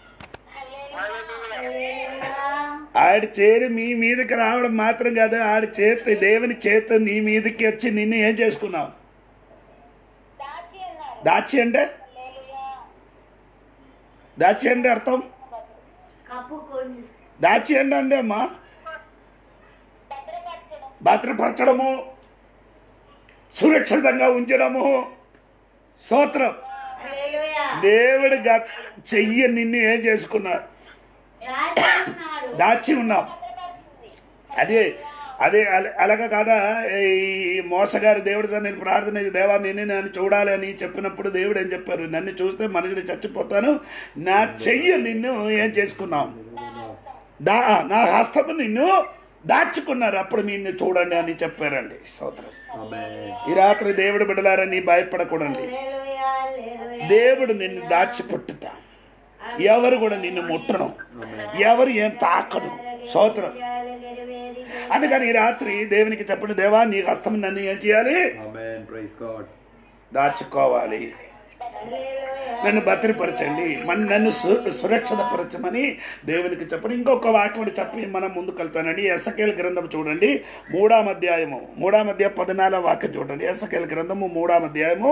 హల్లెలూయా. ఆడి చేరి మీ మీదకి రావడం మాత్రం కాదు ఆడి చేతి దేవుని చేతి నీ మీదకి వచ్చి నిన్ను ఏం చేసుకున్నావు దాచి ఉన్నాడు దాచి అంటే దాచి అంటే అర్థం కప్పుకొని దాచి అంటే అంటే అమ్మా భద్రపరచడం భద్రపరచడము సురక్షితంగా ఉంచడము స్తోత్రం హల్లెలూయా. దేవుడు గత చెయ్యి నిన్ను ఏం చేసుకున్నారు రాజు ఉన్నాడు దాచి ఉన్నాం అదే అదే అల- అలాగ కాదా ఈ మోసగారి దేవుడితో నేను ప్రార్థన చేసి, దేవా నిన్ను నేను చూడాలి అని చెప్పినప్పుడు దేవుడు ఏం చెప్పారు నన్ను చూస్తే మనుషులు చచ్చిపోతాను నా చెయ్యి నిన్ను ఏం చేసుకున్నాం దా నా హస్తము నిన్ను దాచుకున్నారు అప్పుడు నిన్ను చూడండి అని చెప్పారండి సోదరు Amen. ఈ రాత్రి దేవుడు బిడ్డలారని భయపడకూడండి హల్లెలూయా, హల్లెలూయా. దేవుడు నిన్ను దాచిపెట్టుతా ఎవరు కూడా నిన్ను ముట్టను ఎవరు ఏం తాకను సోదరం అందుకని ఈ రాత్రి దేవునికి చెప్పండి దేవా నీ హస్తం నన్ను ఏం చేయాలి Amen. Praise God. దాచుకోవాలి నన్ను భద్రపరచండి మన నన్ను సు- సురక్షితపరచమని దేవునికి చెప్పండి ఇంకొక వాక్యం చెప్పి మనం ముందుకు వెళ్తానండి ఎసకేల్ గ్రంథం చూడండి మూడాం అధ్యాయము మూడాం అధ్యాయం పద్నాలుగు వాక్యం చూడండి ఎసకేల్ గ్రంథము మూడాం అధ్యాయము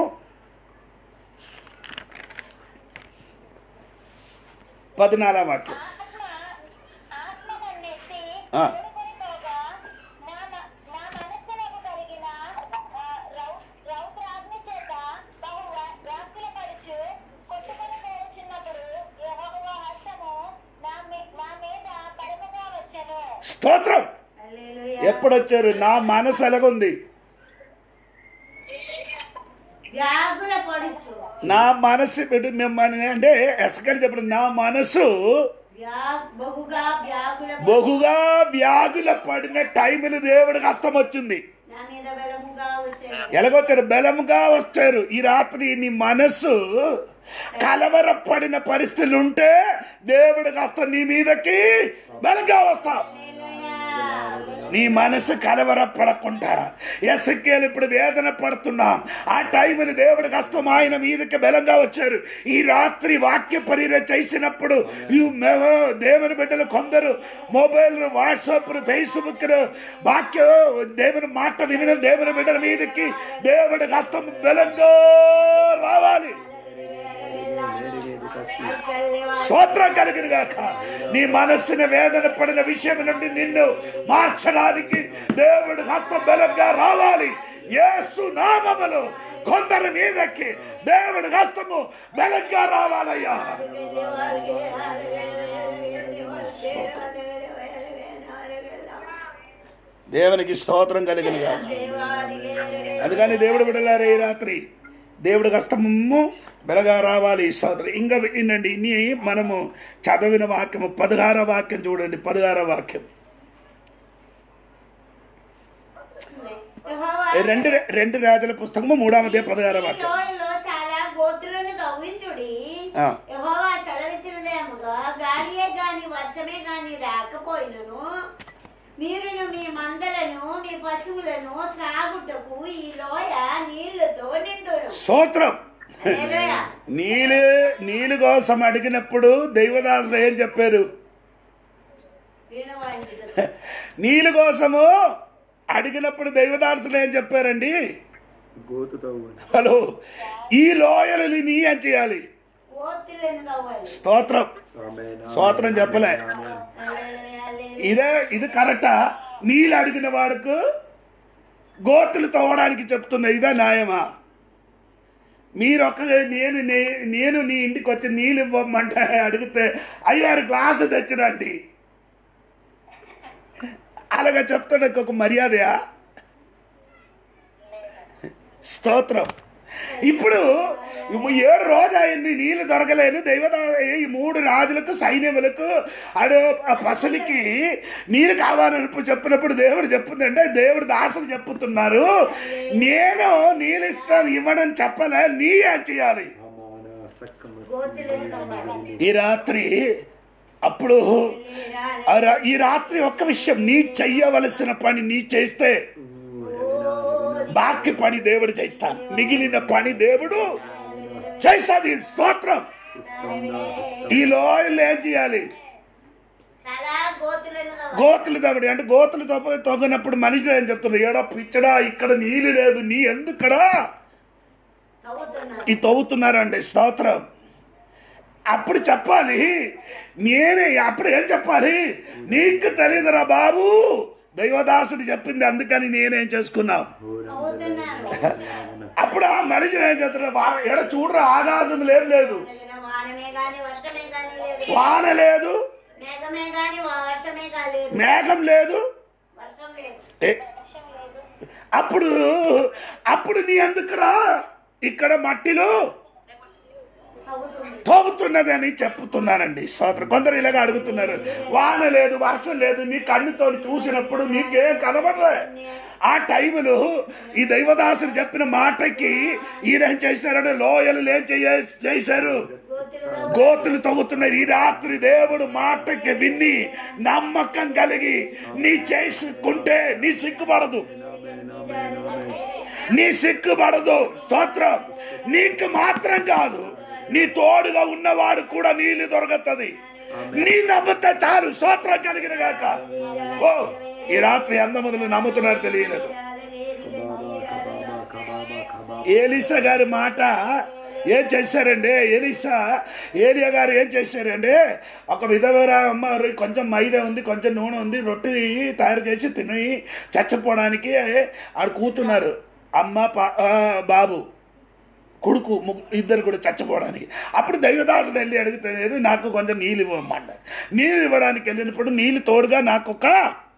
పద్నాలుగు వాక్యం ఆత్మ ఆత్మ నన్నెత్తి ఆ. తోడుకొని పోగా నా మ- నా మనస్సునకు కలిగిన ఆ, రౌ- రౌద్రాగ్ని చేత బహు వ్యా- వ్యాకులపడుచు కొట్టుకొని పోవచ్చున్నప్పుడు యెహోవా హస్తము నా మీ- నా మీద బలముగా వచ్చెను స్తోత్రం హల్లెలూయా. ఎప్పుడు వచ్చారు నా మనసు ఎలాగుంది వ్యాగుల పడుచు నా మనసు పెట్టి మిమ్మల్ని అంటే ఎసకలు చెప్పిన నా మనసు వ్యా- బహుగా వ్యాగుల పడు- బహుగా వ్యాధుల పడిన టైంలో దేవుడికి హస్తం వచ్చింది నా మీద బలముగా వచ్చాయి ఎలాగొచ్చారు బలముగా వచ్చారు ఈ రాత్రి నీ మనస్సు కలవరపడిన పరిస్థితులు ఉంటే దేవుడికి హస్తం నీ మీదకి బలంగా వస్తావు హల్లెలూయా. నీ మనసు కలవరపడకుండా ఎస్కేలు ఇప్పుడు వేదన పడుతున్నాం ఆ టైంని దేవుడి హస్తం ఆయన మీదకి బలంగా వచ్చారు ఈ రాత్రి వాక్య పరిర చేసినప్పుడు ఈ మేము దేవుని బిడ్డలు కొందరు మొబైల్ వాట్సాప్ ఫేస్బుక్ వాక్య దేవుని మాట వినడం దేవుని బిడ్డల మీదకి దేవుడి హస్తం బలంగా రావాలి స్తోత్రం కలిగిన గాక నీ మనస్సుని వేదన పడిన విషయం నుండి నిన్ను మార్చడానికి దేవుడు హస్తం బలంగా రావాలి యేసు నామములు కొందరి మీదకి దేవుడి హస్తము బలంగా రావాలయ్యా దేవునికి స్తోత్రం కలిగిన గాక అందుకని దేవుడు బిడలారే ఈ రాత్రి దేవుడి హస్తము బెలగా రావాలి ఈ స్తోత్రం ఇంకా వినండి ఇన్ని మనము చదివిన వాక్యము పదహార వాక్యం చూడండి పదహార వాక్యం రెండు రెండు రాజుల పుస్తకము మూడవదే పదహార వాక్యం లోయలో చాలా గోతులను తవ్వించుడి ఆ. యెహోవా సెలవిచ్చినదేమగా గాలియే గాని వర్షమే గాని రాకపోయినను మీరును మీ మందలను మీ పశువులను త్రాగుటకు ఈ లోయ నీళ్లతో నిండును స్తోత్రం హల్లెలూయా. నీళ్ళు నీళ్ళు కోసం అడిగినప్పుడు దైవదాసులు ఏం చెప్పారు వీణ వాయించుటకు. నీళ్ళు కోసము అడిగినప్పుడు దైవదాసులు ఏం చెప్పారండి గోతుతో ఉంది. హలో ఈ లోయలు నీ ఏం చేయాలి గోతులను తవ్వాలి స్తోత్రం ఆమేన్, స్తోత్రం ఆమేన్, చెప్పలే. ఆమేన్. హల్లెలూయా, హల్లెలూయా. ఇదే ఇది కరెక్టా నీళ్ళు అడిగిన వాడుకు గోతులు తవ్వడానికి చెప్తున్నా ఇదే న్యాయమా మీరు ఒక్క నేను నే- నేను నీ ఇంటికి వచ్చి నీళ్ళు ఇవ్వమంటే అడిగితే అయ్యారు గ్లాసు తెచ్చిరండి అలాగా చెప్తాడు ఒక మర్యాదయా స్తోత్రం ఇప్పుడు ఈ ఏడు రోజు అయింది నీళ్లు దొరకలేను దైవత ఈ మూడు రాజులకు సైన్యములకు అడు ఆ పశులకి నీళ్ళు కావాలని చెప్పినప్పుడు దేవుడు చెప్తుందంటే దేవుడు దాసులు చెప్పుతున్నారు నేను నీళ్ళు ఇస్తాను ఇవ్వడం చెప్పలే నీ ఏం చేయాలి ఆమేన్, సక్కమ. గోతులను తవ్వాలి ఈ రాత్రి అప్పుడు ఆ రా- ఈ రాత్రి ఒక్క విషయం నీ చెయ్యవలసిన పని నీ చేస్తే బాకి పని దేవుడు చేస్తాను మిగిలిన పని దేవుడు చేస్తాది స్తోత్రం ఈ లోయలు ఏం చేయాలి చాలా గోతులను తవ్వాలి గోతులు తవ్వడి అంటే గోతులు తవ్వ తవ్వినప్పుడు మనిషి ఏం చెప్తున్నారు ఏడో పిచ్చడా ఇక్కడ నీళ్ళు లేదు నీ ఎందుకడా తవ్వుతున్నారు ఈ తవ్వుతున్నారండి స్తోత్రం అప్పుడు చెప్పాలి నేనే అప్పుడు ఏం చెప్పాలి నీకు తెలియదురా బాబు దైవదాసుడు చెప్పింది అందుకని నేనేం చేసుకున్నావు తవ్వుతున్నారు అప్పుడు ఆ మనిషిని ఏం చేస్తున్నా ఎడ చూడరా ఆకాశం లేం లేదు వానమే గాని వర్షమే గాని లేదు వాన లేదు మేఘమే గాని వా- వర్షమే కాలేదు మేఘం లేదు వర్షం లేదు ఏ, అప్పుడు అప్పుడు నీ ఎందుకురా ఇక్కడ మట్టిలో తవ్వుతుంది తోగుతున్నది అని చెప్పుతున్నానండి స్తోత్రం కొందరు ఇలాగ అడుగుతున్నారు వాన లేదు వర్షం లేదు నీ కన్నుతో చూసినప్పుడు నీకేం కనబడలే ఆ టైములో ఈ దైవదాసుడు చెప్పిన మాటకి ఈయన ఏం చేశారంటే లోయలు ఏం చేయ- చేశారు గోతులుగా గోతులు తవ్వుతున్నారు ఈ రాత్రి దేవుడు మాటకి విని నమ్మకం కలిగి నీ చేసుకుంటే నీ సిగ్గుపడదు నీ సిగ్గుపడదు స్తోత్రం నీకు మాత్రం కాదు నీ తోడుగా ఉన్నవాడు కూడా నీళ్ళు దొరకతుంది నీ నమ్మితే చాలు స్తోత్రం కలిగిన గాక ఓ ఈ రాత్రి ఎంత మొదలు నమ్ముతున్నారు తెలియలేదు కబాబా, కబాబా, కబాబా. ఏలిసా గారి మాట ఏం చేశారండి ఏలిసా ఏలియా గారు ఏం చేశారండి ఒక విధవర అమ్మారు కొంచెం మైదా ఉంది కొంచెం నూనె ఉంది రొట్టె తయారు చేసి తిని చచ్చిపోవడానికి ఆడు కూతున్నారు అమ్మ పా ఆ, బాబు కొడుకు ముగ్గు ఇద్దరు కూడా చచ్చిపోవడానికి అప్పుడు దైవదాసుడు వెళ్ళి అడిగితే నాకు కొంచెం నీళ్ళు ఇవ్వమంటారు నీళ్ళు ఇవ్వడానికి వెళ్ళినప్పుడు నీళ్ళు తోడుగా నాకు ఒక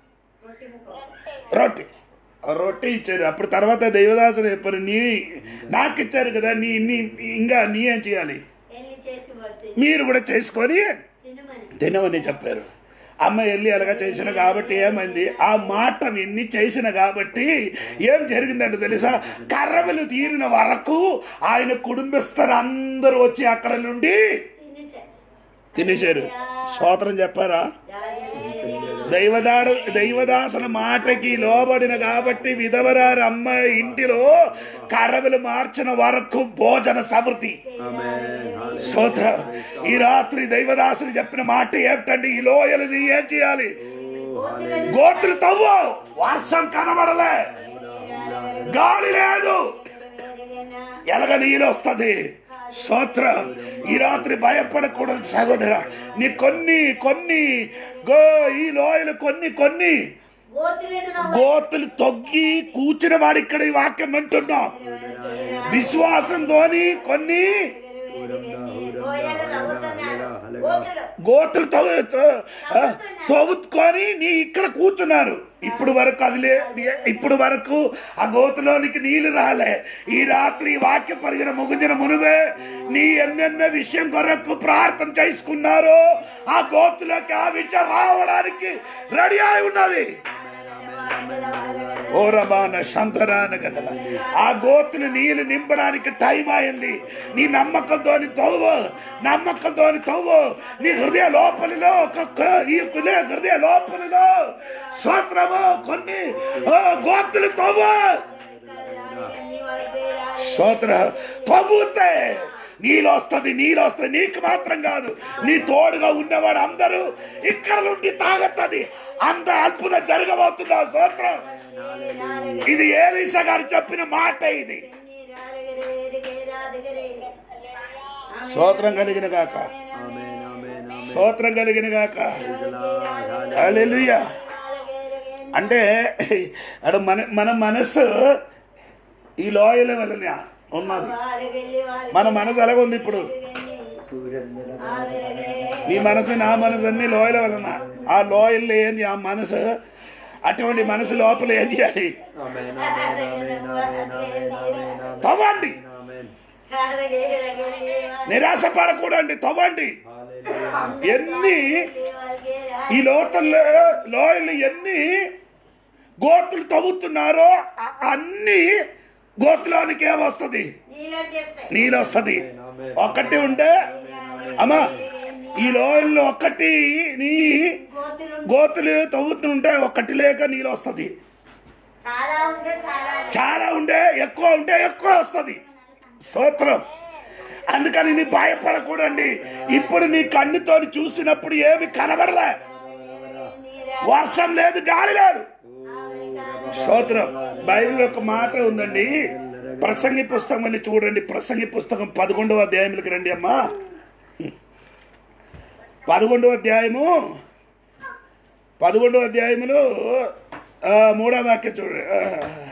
రొట్టె ఆ రొట్టె ఇచ్చారు అప్పుడు తర్వాత దైవదాసుడు చెప్పారు నీ నాకు ఇచ్చారు కదా నీ నీ ఇంకా నీ ఏం చేయాలి వెళ్ళి చేసి పడుతుంది మీరు కూడా చేసుకొని తినమని తినమని చెప్పారు అమ్మ వెళ్ళి అలాగా చేసిన కాబట్టి ఏమైంది ఆ మాట విన్ని చేసిన కాబట్టి ఏం జరిగిందంటే తెలుసా కర్రవలు తీరిన వరకు ఆయన కుటుంబస్తులు అందరూ వచ్చి అక్కడ నుండి తినేసారు తినేశారు స్తోత్రం చెప్పారా దైవదాడు దైవదాసన మాటకి లోబడిన కాబట్టి విధవరారు అమ్మ ఇంటిలో కర్రలు మార్చిన వరకు భోజన సమృద్ధి Amen. స్తోత్ర ఈ రాత్రి దైవదాసుని చెప్పిన మాట ఏమిటండి ఈ లోయలు నీ ఏం చేయాలి గోతులు తవ్వు వర్షం కనబడలే గాలి లేదు ఎలాగ నీళ్ళు వస్తుంది స్తోత్ర ఈ రాత్రి భయపడకూడదు సహోదర నీ కొన్ని కొన్ని గో ఈ లోయలు కొన్ని కొన్ని గోతులు తొగ్గి కూర్చున్న వాడు ఇక్కడ ఈ వాక్యం వింటున్నాం విశ్వాసంతోని కొన్ని గోతులు తవ్వు- తో- ఆ, తవ్వుకొని నీ ఇక్కడ కూర్చున్నారు ఇప్పుడు వరకు అది లే ఇప్పుడు వరకు ఆ గోతులోనికి నీళ్లు రాలే ఈ రాత్రి ఈ వాక్య పరిగిన ముగిసిన మునువే నీ ఎన్నెన్న విషయం కొరకు ప్రార్థన చేసుకున్నారో ఆ గోతులోకి ఆ విషయం రావడానికి రెడీ అయి ఉన్నది ఓ రమాన శంకరాన కథల ఆ గోతులు నీళ్లు నింపడానికి టైం అయింది నీ నమ్మకంతోని తవ్వు నమ్మకంతోని తవ్వు నీ హృదయ లోపలిలో ఒక క- ఈ హృదయ హృదయ లోపలిలో స్తోత్రము కొన్ని ఓ, గోతులు తవ్వు స్తోత్ర తవ్వుతే నీళ్ళు వస్తుంది నీళ్ళు వస్తుంది నీకు మాత్రం కాదు నీ తోడుగా ఉన్నవాడు అందరూ ఇక్కడ నుండి తాగత్తది అంత అద్భుతం జరగబోతున్నా స్తోత్రం ఇది ఏలీసా గారు చెప్పిన మాట ఇది స్తోత్రం కలిగిన గాక Amen. Amen. Amen. స్తోత్రం కలిగిన గాక హల్లెలూయా అంటే అడు మన మన మనస్సు ఈ లోయల వలన ఉన్నది మన మనసు ఎలాగ ఉంది ఇప్పుడు నీ మనసు నా మనసు అన్ని లోయల వలన ఆ లోయల్లో ఏంది ఆ మనసు అటువంటి మనసు లోపల ఏం చేయాలి Amen. Amen. Amen. Amen. Amen. Amen. తవ్వండి Amen. నిరాశ పడకూడండి తవ్వండి Hallelujah. ఎన్ని ఈ లోతల్లో లోయలు ఎన్ని గోతులు తవ్వుతున్నారో అ- అన్ని గోతులోనికి ఏమొస్తుంది నీళ్ళు వస్తుంది ఒకటి ఉంటే అమ్మా ఈ లోయల్లో ఒక్కటి నీ గోతులు తవ్వుతుంటే ఒక్కటి లేక నీళ్ళు వస్తుంది చాలా ఉంటే చాలా చాలా ఉండే ఎక్కువ ఉంటే ఎక్కువ వస్తుంది స్తోత్రం అందుకని నీ భయపడకూడండి ఇప్పుడు నీ కన్నుతో చూసినప్పుడు ఏమి కనబడలే వర్షం లేదు గాలి లేదు స్తోత్రం బైబిల్ ఒక మాట ఉందండి ప్రసంగి పుస్తకం వెళ్ళి చూడండి ప్రసంగి పుస్తకం పదకొండవ అధ్యాయంలోకి రండి అమ్మా పదకొండవ అధ్యాయము పదకొండవ అధ్యాయములో ఆ, మూడవ వాక్యం చూడండి ఆ.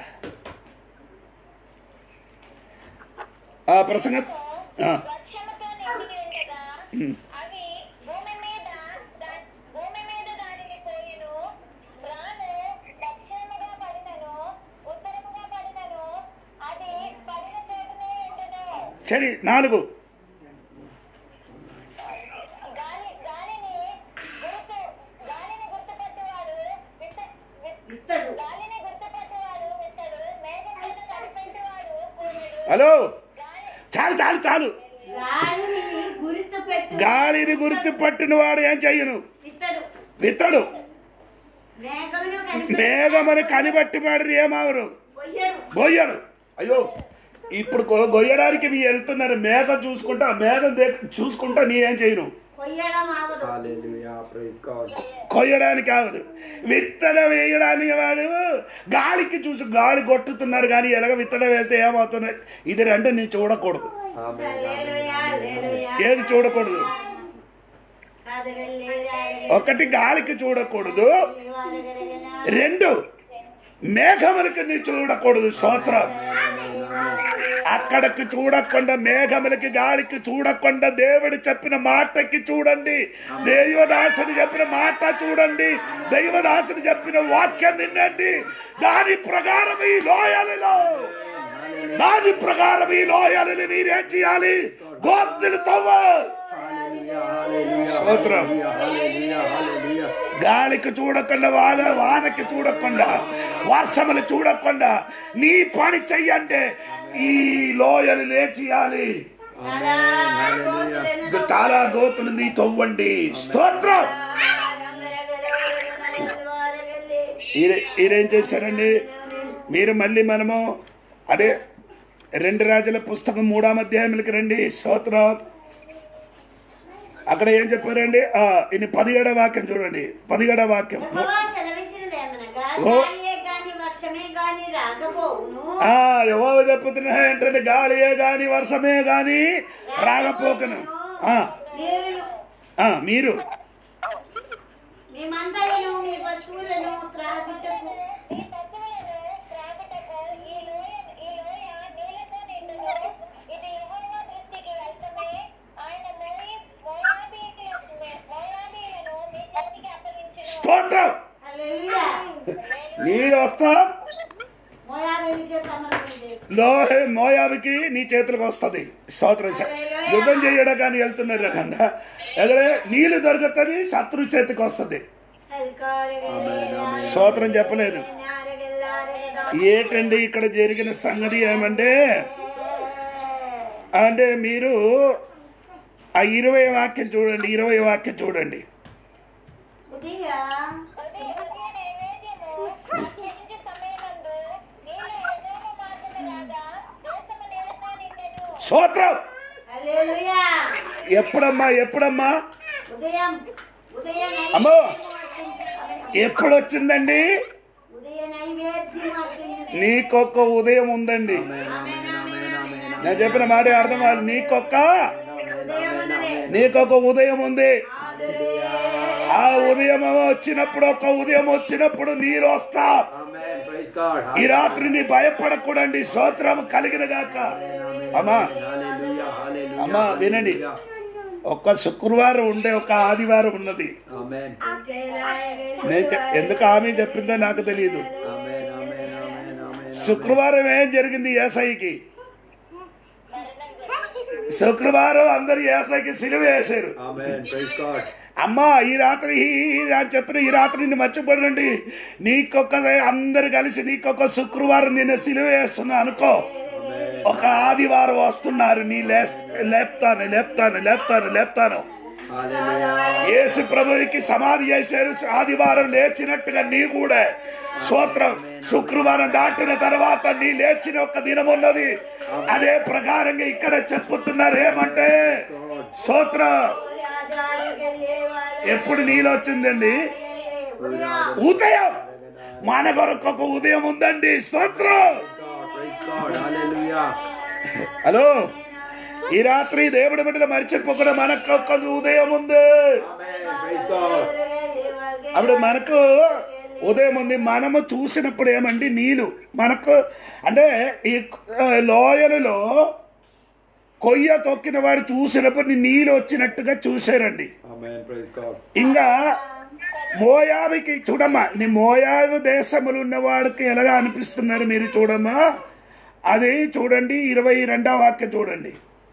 ఆ ప్రసంగం ఆ, వర్షముతో నిండి ఉండగా అవి భూమి మీద దా- భూమి మీద దానిని పోయిను రాను దక్షిణముగా పడినను ఉత్తరముగా పడినను అది పడిన చోటనే ఉండును సరే నాలుగు గాలి గాలిని గుర్తు గాలిని గుర్తుపట్టేవాడు విత్త విత్- ఇత్తడు గాలిని గుర్తుపట్టేవాడు విత్తడు మేఘం మీద కనిపెట్టేవాడు కూర్చుడు హలో గాలి చాలు చాలు చాలు గాలిని గుర్తు పెట్టు గాలిని గుర్తు పట్టిన వాడు ఏం చెయ్యను ఇత్తడు విత్తడు మేఘంలో కనిపెట్టు మేఘమని కనిబట్టి వాడు ఏమావరు పొయ్యడు గొయ్యడు అయ్యో ఇప్పుడు గొ- గొయ్యడానికి మీ వెళ్తున్నారు మేఘం చూసుకుంటా ఆ మేఘం దేక చూసుకుంటా నీ ఏం చేయను పొయ్యడం ఆగదు Hallelujah. Praise God. కొయ్యడానికి కావదు విత్తనం వేయడానికి వాడు గాలికి చూసి గాలి కొట్టుతున్నారు కానీ ఎలాగ విత్తనం వేస్తే ఏమవుతున్నాయి ఇది రెండు నీ చూడకూడదు Amen. హల్లెలూయా, హల్లెలూయా. ఏది చూడకూడదు కాదగలేరా, ఒకటి గాలికి చూడకూడదు అడగలేరా. రెండు మేఘములకి నీ చూడకూడదు స్తోత్రం అక్కడికి చూడకుండా మేఘములకి గాలికి చూడకుండా దేవుడు చెప్పిన మాటకి చూడండి దైవదాసుని చెప్పిన మాట చూడండి దైవదాసుని చెప్పిన వాక్యం వినండి దాని ప్రకారం ఈ లోయలలో దాని ప్రకారం ఈ లోయలని మీరేం చేయాలి గోత్రులు తవ్వ Hallelujah. Hallelujah. స్తోత్రం. Hallelujah. Hallelujah. గాలికి చూడకుండా వాన వానకి చూడకుండా వర్షములు చూడకుండా నీ పని చెయ్యండి ఈ లోయలు లేచియాలి చాలా గోతులను ఇది చాలా గోతులు నీ తవ్వండి స్తోత్రం రంగరగరగరగరగర. ఈయన- ఈయనేం చేశారండి మీరు మళ్ళీ మనము అదే రెండు రాజుల పుస్తకం మూడాం అధ్యాయములకి రండి స్తోత్రం అక్కడ ఏం చెప్పారండి ఆ, ఇది పదిహేడవ వాక్యం చూడండి పదిహేడవ వాక్యం యెహోవా సెలవిచ్చినదేమనగా ఓ. గాలియే గాని వర్షమే గాని రాకపోవును ఆ యహోవ చెప్పుతున్నా ఏంటంటే గాలియే గాని వర్షమే గాని రాకపోకను ఆ, మీరు ఆ, మీరు మీ మందలను మీ పశువులను త్రాగుటకు ఈ పశువులను త్రాగుటకు ఈ లోయ ఈ లోయ నీళ్లతో నిండును ఇది యెహోవా దృష్టికి వ్యర్థమే ఆయన మోయి మోయాబీయులను మోయాబీయులను మీ చేతికి అప్పగించును స్తోత్రం హల్లెలూయా నీళ్ళు వస్తా మోయాబీయులకే సమర్పణ చేసి లోహే మోయాబికి నీ చేతులకు వస్తుంది స్తోత్రం శ- యుద్ధం చేయడం కానీ వెళ్తున్నారు కదా ఎక్కడ నీళ్లు దొరుకుతుంది శత్రు చేతికి వస్తుంది స్తోత్రం చెప్పలేదు ఏంటండి ఇక్కడ జరిగిన సంగతి ఏమంటే అంటే మీరు ఆ ఇరవై వాక్యం చూడండి ఇరవై వాక్యం చూడండి ఉదయ ఉదయ ఉదయ నైవేద్యము అర్పించు సమయమందు నీళ్లు ఎదోమ మార్గము రాగా దేశము నీళ్లతో నిండెను స్తోత్రం హల్లెలూయా ఎప్పుడమ్మా ఎప్పుడమ్మా ఉదయం ఉదయ అమ్మో. నైవేద్యం అర్పించు సమయం. ఎప్పుడు వచ్చిందండి ఉదయ నైవేద్యం అర్పించు నీకొక్క ఉదయం ఉందండి ఆమేన్, ఆమేన్, ఆమేన్. నేను చెప్పిన మాట అర్థం కాదు నీకొక్క ఉదయం ఉన్నది నీకొక ఉదయం ఉంది ఆ ఉదయం వచ్చినప్పుడు ఒక ఉదయం వచ్చినప్పుడు నీరు వస్తా Amen. Praise God. ఈ రాత్రి నీ భయపడకూడండి స్తోత్రం కలిగిన గాక అమ్మా Hallelujah. Hallelujah. అమ్మా వినండి ఒక్క శుక్రవారం ఉండే ఒక ఆదివారం ఉన్నది Amen. నేను చెప్- ఎందుకు ఆమె చెప్పిందో నాకు తెలియదు Amen. Amen. Amen. Amen. శుక్రవారం ఏం జరిగింది ఏసైకి శుక్రవారం అందరు ఏసైకి సిలువ వేశారు Amen. Praise God. అమ్మా ఈ రాత్రి ఈ రా- చెప్పిన ఈ రాత్రి నిన్ను మర్చిపోడండి నీకొక్క అందరు కలిసి నీకొక శుక్రవారం నేను సిలువ వేస్తున్నా అనుకో ఒక ఆదివారం వస్తున్నారు నీ లేస్- లేపుతాను లేపుతాను లేపుతాను లేపుతాను Hallelujah. యేసు ప్రభువుకి సమాధి చేశారు ఆదివారం లేచినట్టుగా నీ కూడా సూత్రం శుక్రవారం దాటిన తర్వాత నీ లేచిన ఒక దినం ఉన్నది అదే ప్రకారంగా ఇక్కడ చెప్పుతున్నారు ఏమంటే సూత్రం ఎప్పుడు నీళ్ళు వచ్చిందండి ఉదయం మన కొరకు ఒక ఉదయం ఉందండి స్తోత్రం God. Praise God. Hallelujah. Hello ఈ రాత్రి దేవుడి బిడ్డలు మర్చిపోకుండా మనకు ఒక ఉదయం ఉంది Amen. Praise God. అప్పుడు మనకు ఉదయం ఉంది మనము చూసినప్పుడు ఏమండి నీళ్ళు మనకు అంటే ఈ ఆ, లోయలలో కొయ్య తొక్కిన వాడు చూసినప్పుడు నీళ్ళు వచ్చినట్టుగా చూశారండి Amen. Praise God. ఇంకా మోయాబికి చూడమ్మా నీ మోయాబు దేశములు ఉన్నవాడికి ఎలాగా అనిపిస్తున్నారు మీరు చూడమ్మా అది చూడండి ఇరవై రెండవ వాక్యం చూడండి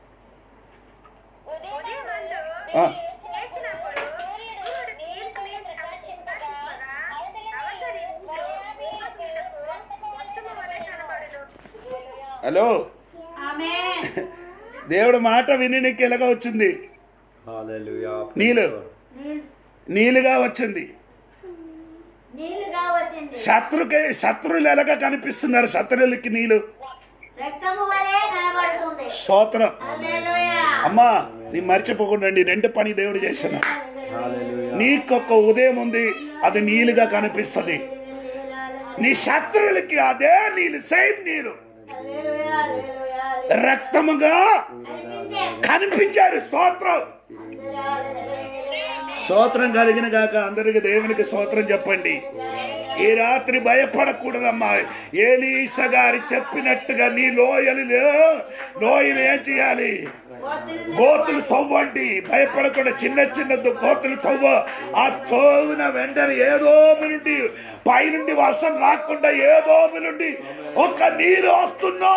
ఉదయమందు ఆ. లేచినప్పుడు సూర్యుడు నీళ్లతో ప్రకాశింపగా అవతల నీళ్లు మోయాబీయులకు వంతము వలె కనబడెను. హలో ఆమేన్ దేవుడు మాట విని నీకు ఎలాగా వచ్చింది Hallelujah. Praise నీళ్ళు God. నీళ్ళుగా వచ్చింది నీళ్లుగా వచ్చింది శత్రుకి శత్రువులు ఎలాగా కనిపిస్తున్నారు శత్రువులకి నీళ్ళు రక్తము వలె కనబడుతుంది స్తోత్రం హల్లెలూయా అమ్మా నీ మర్చిపోకుండా రెండు పని దేవుడు చేసిన Hallelujah. నీకొక ఉదయం ఉంది అది నీళ్ళుగా కనిపిస్తుంది నీ శత్రువులకి అదే నీళ్ళు సేమ్ నీరు హల్లెలూయా హల్లెలూయా రక్తముగా కనిపించే కనిపించారు స్తోత్రం స్తోత్రం కలిగిన గాక అందరికి దేవునికి స్తోత్రం చెప్పండి ఈ రాత్రి భయపడకూడదమ్మా ఏలీస గారి చెప్పినట్టుగా నీ లోయలు లే- లోయలు ఏం చేయాలి గోతులు తవ్వండి భయపడకుండా చిన్న చిన్న దు- గోతులు తవ్వ ఆ తోవిన వెంటనే ఏదో నుండి పైనుండి వర్షం రాకుండా ఏదో నుండి ఒక నీరు వస్తున్నా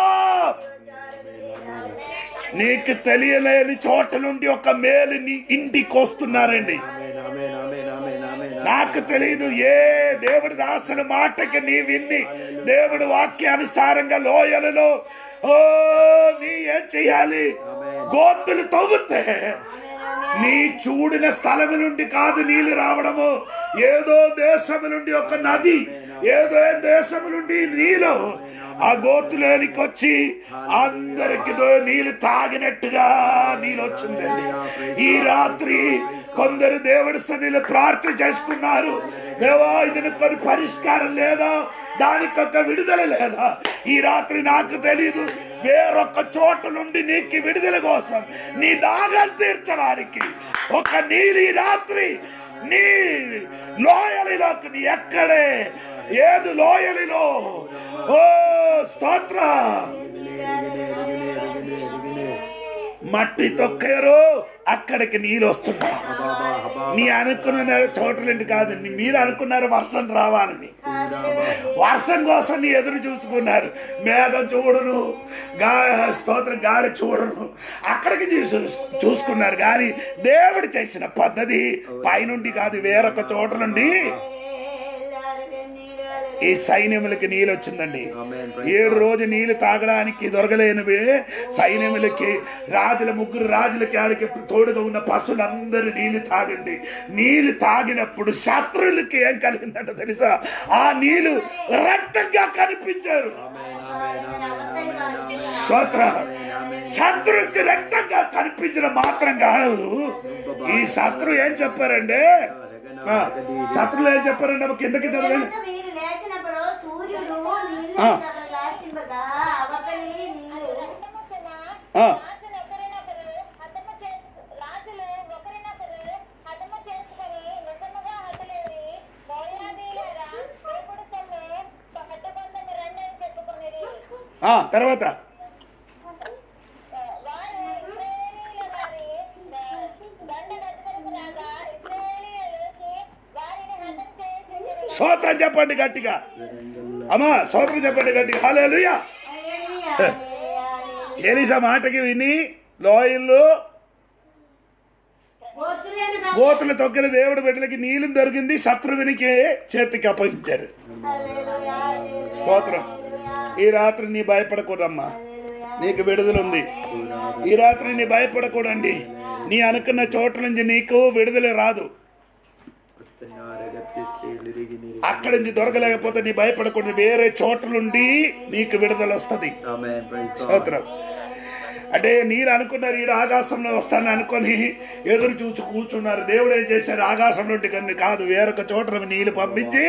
నీకు తెలియలేని చోట నుండి ఒక మేలు నీ ఇంటికి వస్తున్నారండి Amen. Amen. Amen. Amen. Amen. నాకు తెలియదు ఏ దేవుడి దాసుల మాటకి నీ విన్ని దేవుడి వాక్యానుసారంగా లోయలలో ఓ నీ ఏం చెయ్యాలి గోతులు తవ్వుతే నీ చూడిన స్థలము నుండి కాదు నీళ్లు రావడము ఏదో దేశము నుండి ఒక నది ఏదో దేశం నుండి నీళ్ళు ఆ గోతులోనికి వచ్చి అందరికి దో- నీళ్ళు తాగినట్టుగా నీళ్ళు వచ్చిందండి ఈ రాత్రి కొందరు దేవుడి సన్నిలో ప్రార్థన చేసుకున్నారు దేవా ఇది కొన్ని పరిష్కారం లేదా దానికి ఒక విడుదల లేదా ఈ రాత్రి నాకు తెలీదు వేరొక చోట నుండి నీకు విడుదల కోసం నీ దాగాలు తీర్చడానికి ఒక నీళ్ళు ఈ రాత్రి నీ లోయలిలోకి నీ ఎక్కడే ఏదు లోయలిలో ఓ స్తోత్ర మట్టి తొక్కారు అక్కడికి నీళ్ళు వస్తున్నాయి నీ అనుకున్న చోట్లండి కాదు నీ- మీరు అనుకున్నారు వర్షం రావాలని వర్షం కోసం నీ ఎదురు చూసుకున్నారు మేఘం చూడను గా స్తోత్రం గాలి చూడను అక్కడికి చూసు చూసుకున్నారు కానీ దేవుడు చేసిన పద్ధతి పైనుండి కాదు వేరొక చోట నుండి ఈ సైన్యములకి నీళ్ళు వచ్చిందండి ఏడు రోజు నీళ్లు తాగడానికి దొరకలేనివి సైన్యములకి రాజుల ముగ్గురు రాజులకి ఆడికి తోడుగా ఉన్న పశువులందరూ నీళ్లు తాగింది నీళ్లు తాగినప్పుడు శత్రువులకి ఏం కలిగిందంట తెలుసా ఆ నీళ్లు రక్తంగా కనిపించారు స్తోత్ర శత్రువుకి రక్తంగా కనిపించిన మాత్రం కాదు ఈ శత్రు ఏం చెప్పారండి ఆ, శత్రులు ఏం చెప్పారండి అమ్మ కిందకి చదవండి మీరు లేచినప్పుడు సూర్యుడు నీళ్ళు ఆ. లాసింపగా అవతలి నీళ్ళు ఆ. రాజులు ఒకరినొకరు హతము చేసు రాజులు ఒకరినొకరు హతము చేసుకొని నిజముగా హతులేరి మోయాబీలరా దేవుడు సొమ్ము పట్టుకొందకు రండి అని చెప్పుకొనిరి ఆ, తర్వాత వారు ఇశ్రాయేలీయుల వారి దండ కట్టుకొనుకు రాగా ఇశ్రాయేలీయులు వారిని హతం చేసి సోత్రం చెప్పండి గట్టిగా అమ్మా సోత్రం చెప్పండి గట్టిగా హల్లెలూయా హల్లెలూయా, హల్లెలూయా, హల్లెలూయా. ఎలిసా మాటకి విని లోయల్లో గోత్రులను కాదు. గోతుల తొక్కిన దేవుడు బిడ్డలకి నీళ్ళు దొరికింది శత్రువునికి చేతికి అప్పగించారు హల్లెలూయా, హల్లెలూయా, స్తోత్రం ఈ రాత్రి నీ భయపడకూడమ్మా నీకు విడుదలుంది ఈ రాత్రి నీ భయపడకూడండి నీ అనుకున్న చోట నుంచి నీకు విడుదల రాదు అక్కడి నుంచి దొరకలేకపోతే నీ భయపడకూడదు వేరే చోట నుండి నీకు విడుదల వస్తుంది Amen. Praise God. స్తోత్రం అంటే నీరు అనుకున్నారు ఈడు ఆకాశంలో వస్తాను అనుకొని ఎదురు చూసి కూర్చున్నారు దేవుడు ఏం చేశారు ఆకాశం నుండి కొన్ని కాదు వేరొక చోట నీళ్లు పంపించి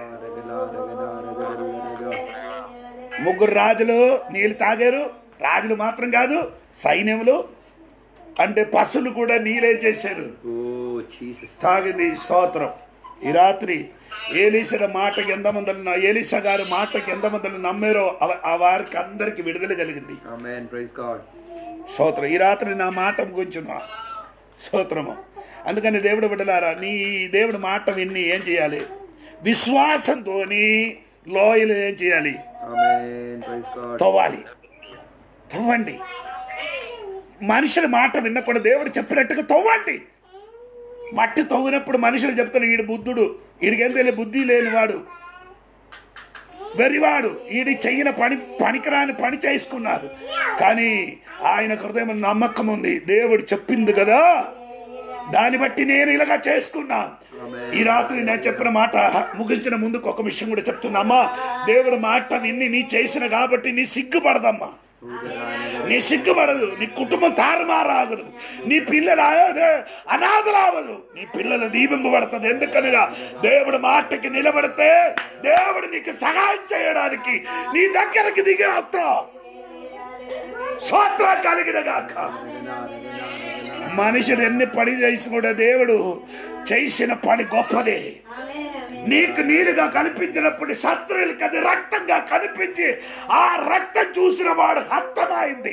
ముగ్గురు రాజులు నీళ్లు తాగారు రాజులు మాత్రం కాదు సైన్యములు అంటే పశువులు కూడా నీళ్ళేం చేశారు Oh, Jesus. తాగింది స్తోత్రం ఈ రాత్రి ఏలీసల మాటకి ఎంతమంది ఏలీసా గారి మాటకి ఎంతమంది నమ్మారో అవ- ఆ వారికి అందరికి విడుదల కలిగింది Amen. Praise God. స్తోత్రం ఈ రాత్రి నా మాట గురించి స్తోత్రము అందుకని దేవుడు బిడ్డలారా నీ దేవుడి మాట విని ఏం చేయాలి విశ్వాసంతో లోయలు ఏం చేయాలి Amen. Praise God. తవ్వాలి తవ్వండి మనుషుల మాట వినకుండా దేవుడు చెప్పినట్టుగా తవ్వండి మట్టి తవ్వినప్పుడు మనుషులు చెప్తారు ఈడు బుద్ధుడు ఈడికేం తెలియదు బుద్ధి లేనివాడు వెరివాడు ఈడి చెయ్యిన పని పనికిరాని పని చేసుకున్నారు కానీ ఆయన హృదయం నమ్మకం ఉంది దేవుడు చెప్పింది కదా దాన్ని బట్టి నేను ఇలాగా చేసుకున్నా ఈ రాత్రి నేను చెప్పిన మాట ముగించిన ముందుకు ఒక విషయం కూడా చెప్తున్నామ్మా దేవుడు మాట విన్ని నీ చేసిన కాబట్టి నీ సిగ్గుపడదమ్మా నీ సిగ్గుపడదు నీ కుటుంబం తారుమారాగదు నీ పిల్లలు అదే అనాథలావదు నీ పిల్లలు దీపింపబడుతుంది ఎందుకనగా దేవుడు మాటకి నిలబడితే దేవుడు నీకు సహాయం చేయడానికి నీ దగ్గరికి దిగి వస్తావు స్వాత్ర కలిగిన గాక మనుషుడు ఎన్ని పని చేసి కూడా దేవుడు చేసిన పని గొప్పదే నీకు నీరుగా కనిపించినప్పుడు శత్రువులకి అది రక్తంగా కనిపించి ఆ రక్తం చూసిన వాడు హతమైంది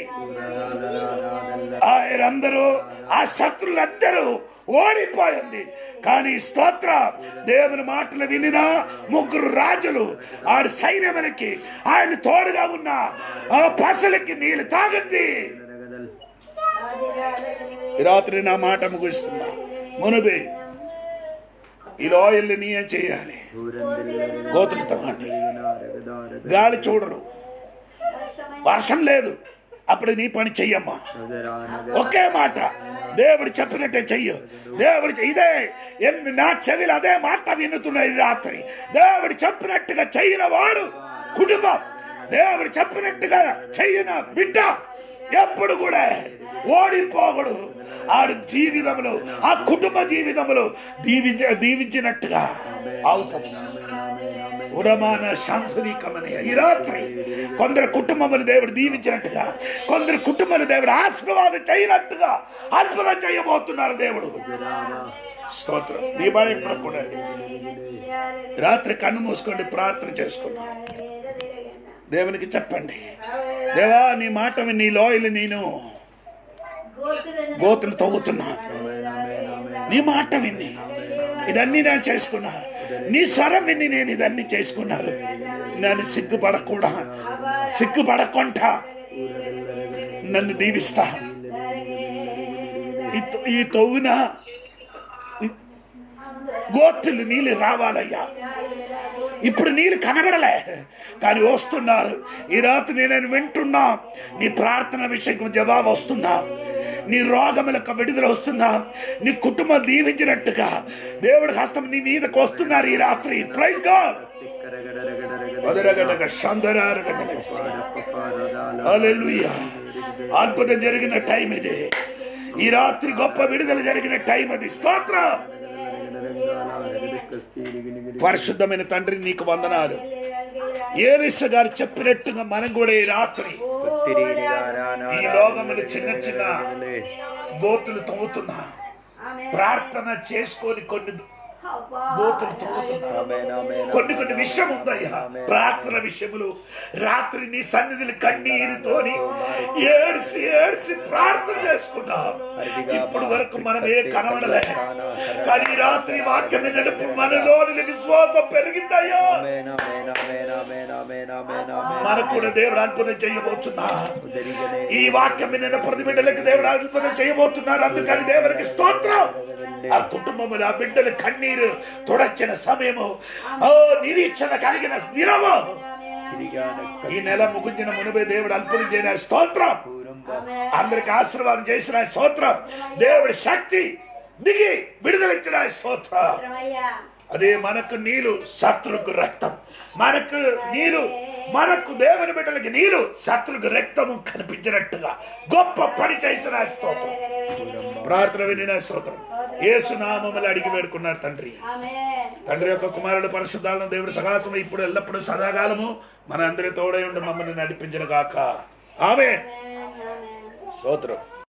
ఆయనందరూ ఆ శత్రులందరూ ఓడిపోయింది కానీ స్తోత్ర దేవుని మాటలు వినిన ముగ్గురు రాజులు ఆడి సైన్యములకి ఆయన తోడుగా ఉన్న ఆ పసలకి నీళ్ళు తాగింది ఈ రాత్రి నా మాట ముగిస్తున్నా మునుబి ఈ లోయల్ని నీ ఏం చేయాలి గోతులు తవ్వండి గాలి చూడరు వర్షం లేదు అప్పుడు నీ పని చెయ్యమ్మా ఒకే మాట దేవుడు చెప్పినట్టే చెయ్యు దేవుడు చె- ఇదే ఎన్ని నా చెవిలు అదే మాట వినుతున్నాయి ఈ రాత్రి దేవుడు చెప్పినట్టుగా చెయ్యిన వాడు కుటుంబం దేవుడు చెప్పినట్టుగా చెయ్యిన బిడ్డ ఎప్పుడు కూడా ఓడిపోకూడదు ఆడు జీవితంలో ఆ కుటుంబ జీవితంలో దీవించ దీవించినట్టుగా అవుతుంది ఉడమాన శాంతునికమని ఈ రాత్రి కొందరు కుటుంబములు దేవుడు దీవించినట్టుగా కొందరు కుటుంబాలు దేవుడు ఆశీర్వాదం చేయనట్టుగా అద్భుతం చేయబోతున్నారు దేవుడు స్తోత్రం నీ బాగా పడకూడండి రాత్రి కన్ను మూసుకోండి ప్రార్థన చేసుకున్నాం దేవునికి చెప్పండి దేవా నీ మాట విని నీ లోయలు నేను గోతులు తవ్వుతున్నా నీ మాట విని ఇదన్నీ నేను చేసుకున్నా నీ స్వరం విని నేను ఇదన్నీ చేసుకున్నాను నన్ను సిగ్గుపడకూడా సిగ్గుపడకుండా నన్ను దీవిస్తా ఈ తొ- ఈ తవ్వున గోతులు నీళ్ళు రావాలయ్యా ఇప్పుడు నీళ్ళు కనబడలే కానీ వస్తున్నారు ఈ రాత్రి నేను వింటున్నా నీ ప్రార్థన విషయం జవాబు వస్తున్నా నీ రోగములకు విడుదల వస్తున్నా నీ కుటుంబం దీవించినట్టుగా దేవుడి హస్తం నీ మీదకు వస్తున్నారు ఈ రాత్రి ప్రైజ్ గాడ్ వదరగడగ సందరారగడగ హల్లెలూయా. అద్భుతం జరిగిన టైం ఇది ఈ రాత్రి గొప్ప విడుదల జరిగిన టైం అది స్తోత్ర పరిశుద్ధమైన తండ్రి నీకు వందనాలు ఏరిస గారు చెప్పినట్టుగా మనం కూడా ఈ రాత్రి ఈ లోకములు చిన్న చిన్న గోతులు తవ్వుతున్నా ప్రార్థన చేసుకొని కొన్ని గోతులు తవ్వుతున్నా కొన్ని కొన్ని విషయం ఉందయ్యా ప్రార్థన విషయములు రాత్రి నీ సన్నిధిని కన్నీరుతోని ఏడ్చి ఏడ్చి ప్రార్థన చేసుకున్నాం ఇప్పుడు వరకు మనం ఏ కనబడలే కానీ ఈ రాత్రి వాక్యం వినప్పుడు మనలోని విశ్వాసం పెరిగిందయ్యా మనకు కూడా దేవుడు అద్భుతం చేయబోతున్నా ఈ వాక్యం వినిన ప్రతి బిడ్డలకు దేవుడు అద్భుతం చేయబోతున్నారు అందుకని దేవునికి స్తోత్రం ఆ కుటుంబములు ఆ బిడ్డలు కన్నీరు తొడచిన సమయము ఓ నిరీక్షణ కలిగిన దినము ఈ నెల ముగించిన మునిపే దేవుడు అద్భుతం చేయన స్తోత్రం అందరికి ఆశీర్వాదం చేసిన స్తోత్రం దేవుడి శక్తి దిగి విడుదలిచ్చిన స్తోత్రం అదే మనకు నీరు శత్రుకు రక్తం మనకు నీరు మనకు దేవుని బిడ్డలకి నీరు శత్రుకు రక్తము కనిపించినట్టుగా గొప్ప పని చేసిన స్తోత్రం ప్రార్థన వినిన స్తోత్రం ఏసునామములు అడిగి వేడుకున్నారు తండ్రి తండ్రి యొక్క కుమారుడు పరిశుద్ధాలను దేవుడు సహాసం ఇప్పుడు ఎల్లప్పుడూ సదాకాలము మన అందరి తోడై ఉండి మమ్మల్ని నడిపించిన గాక ఆమె స్తోత్రం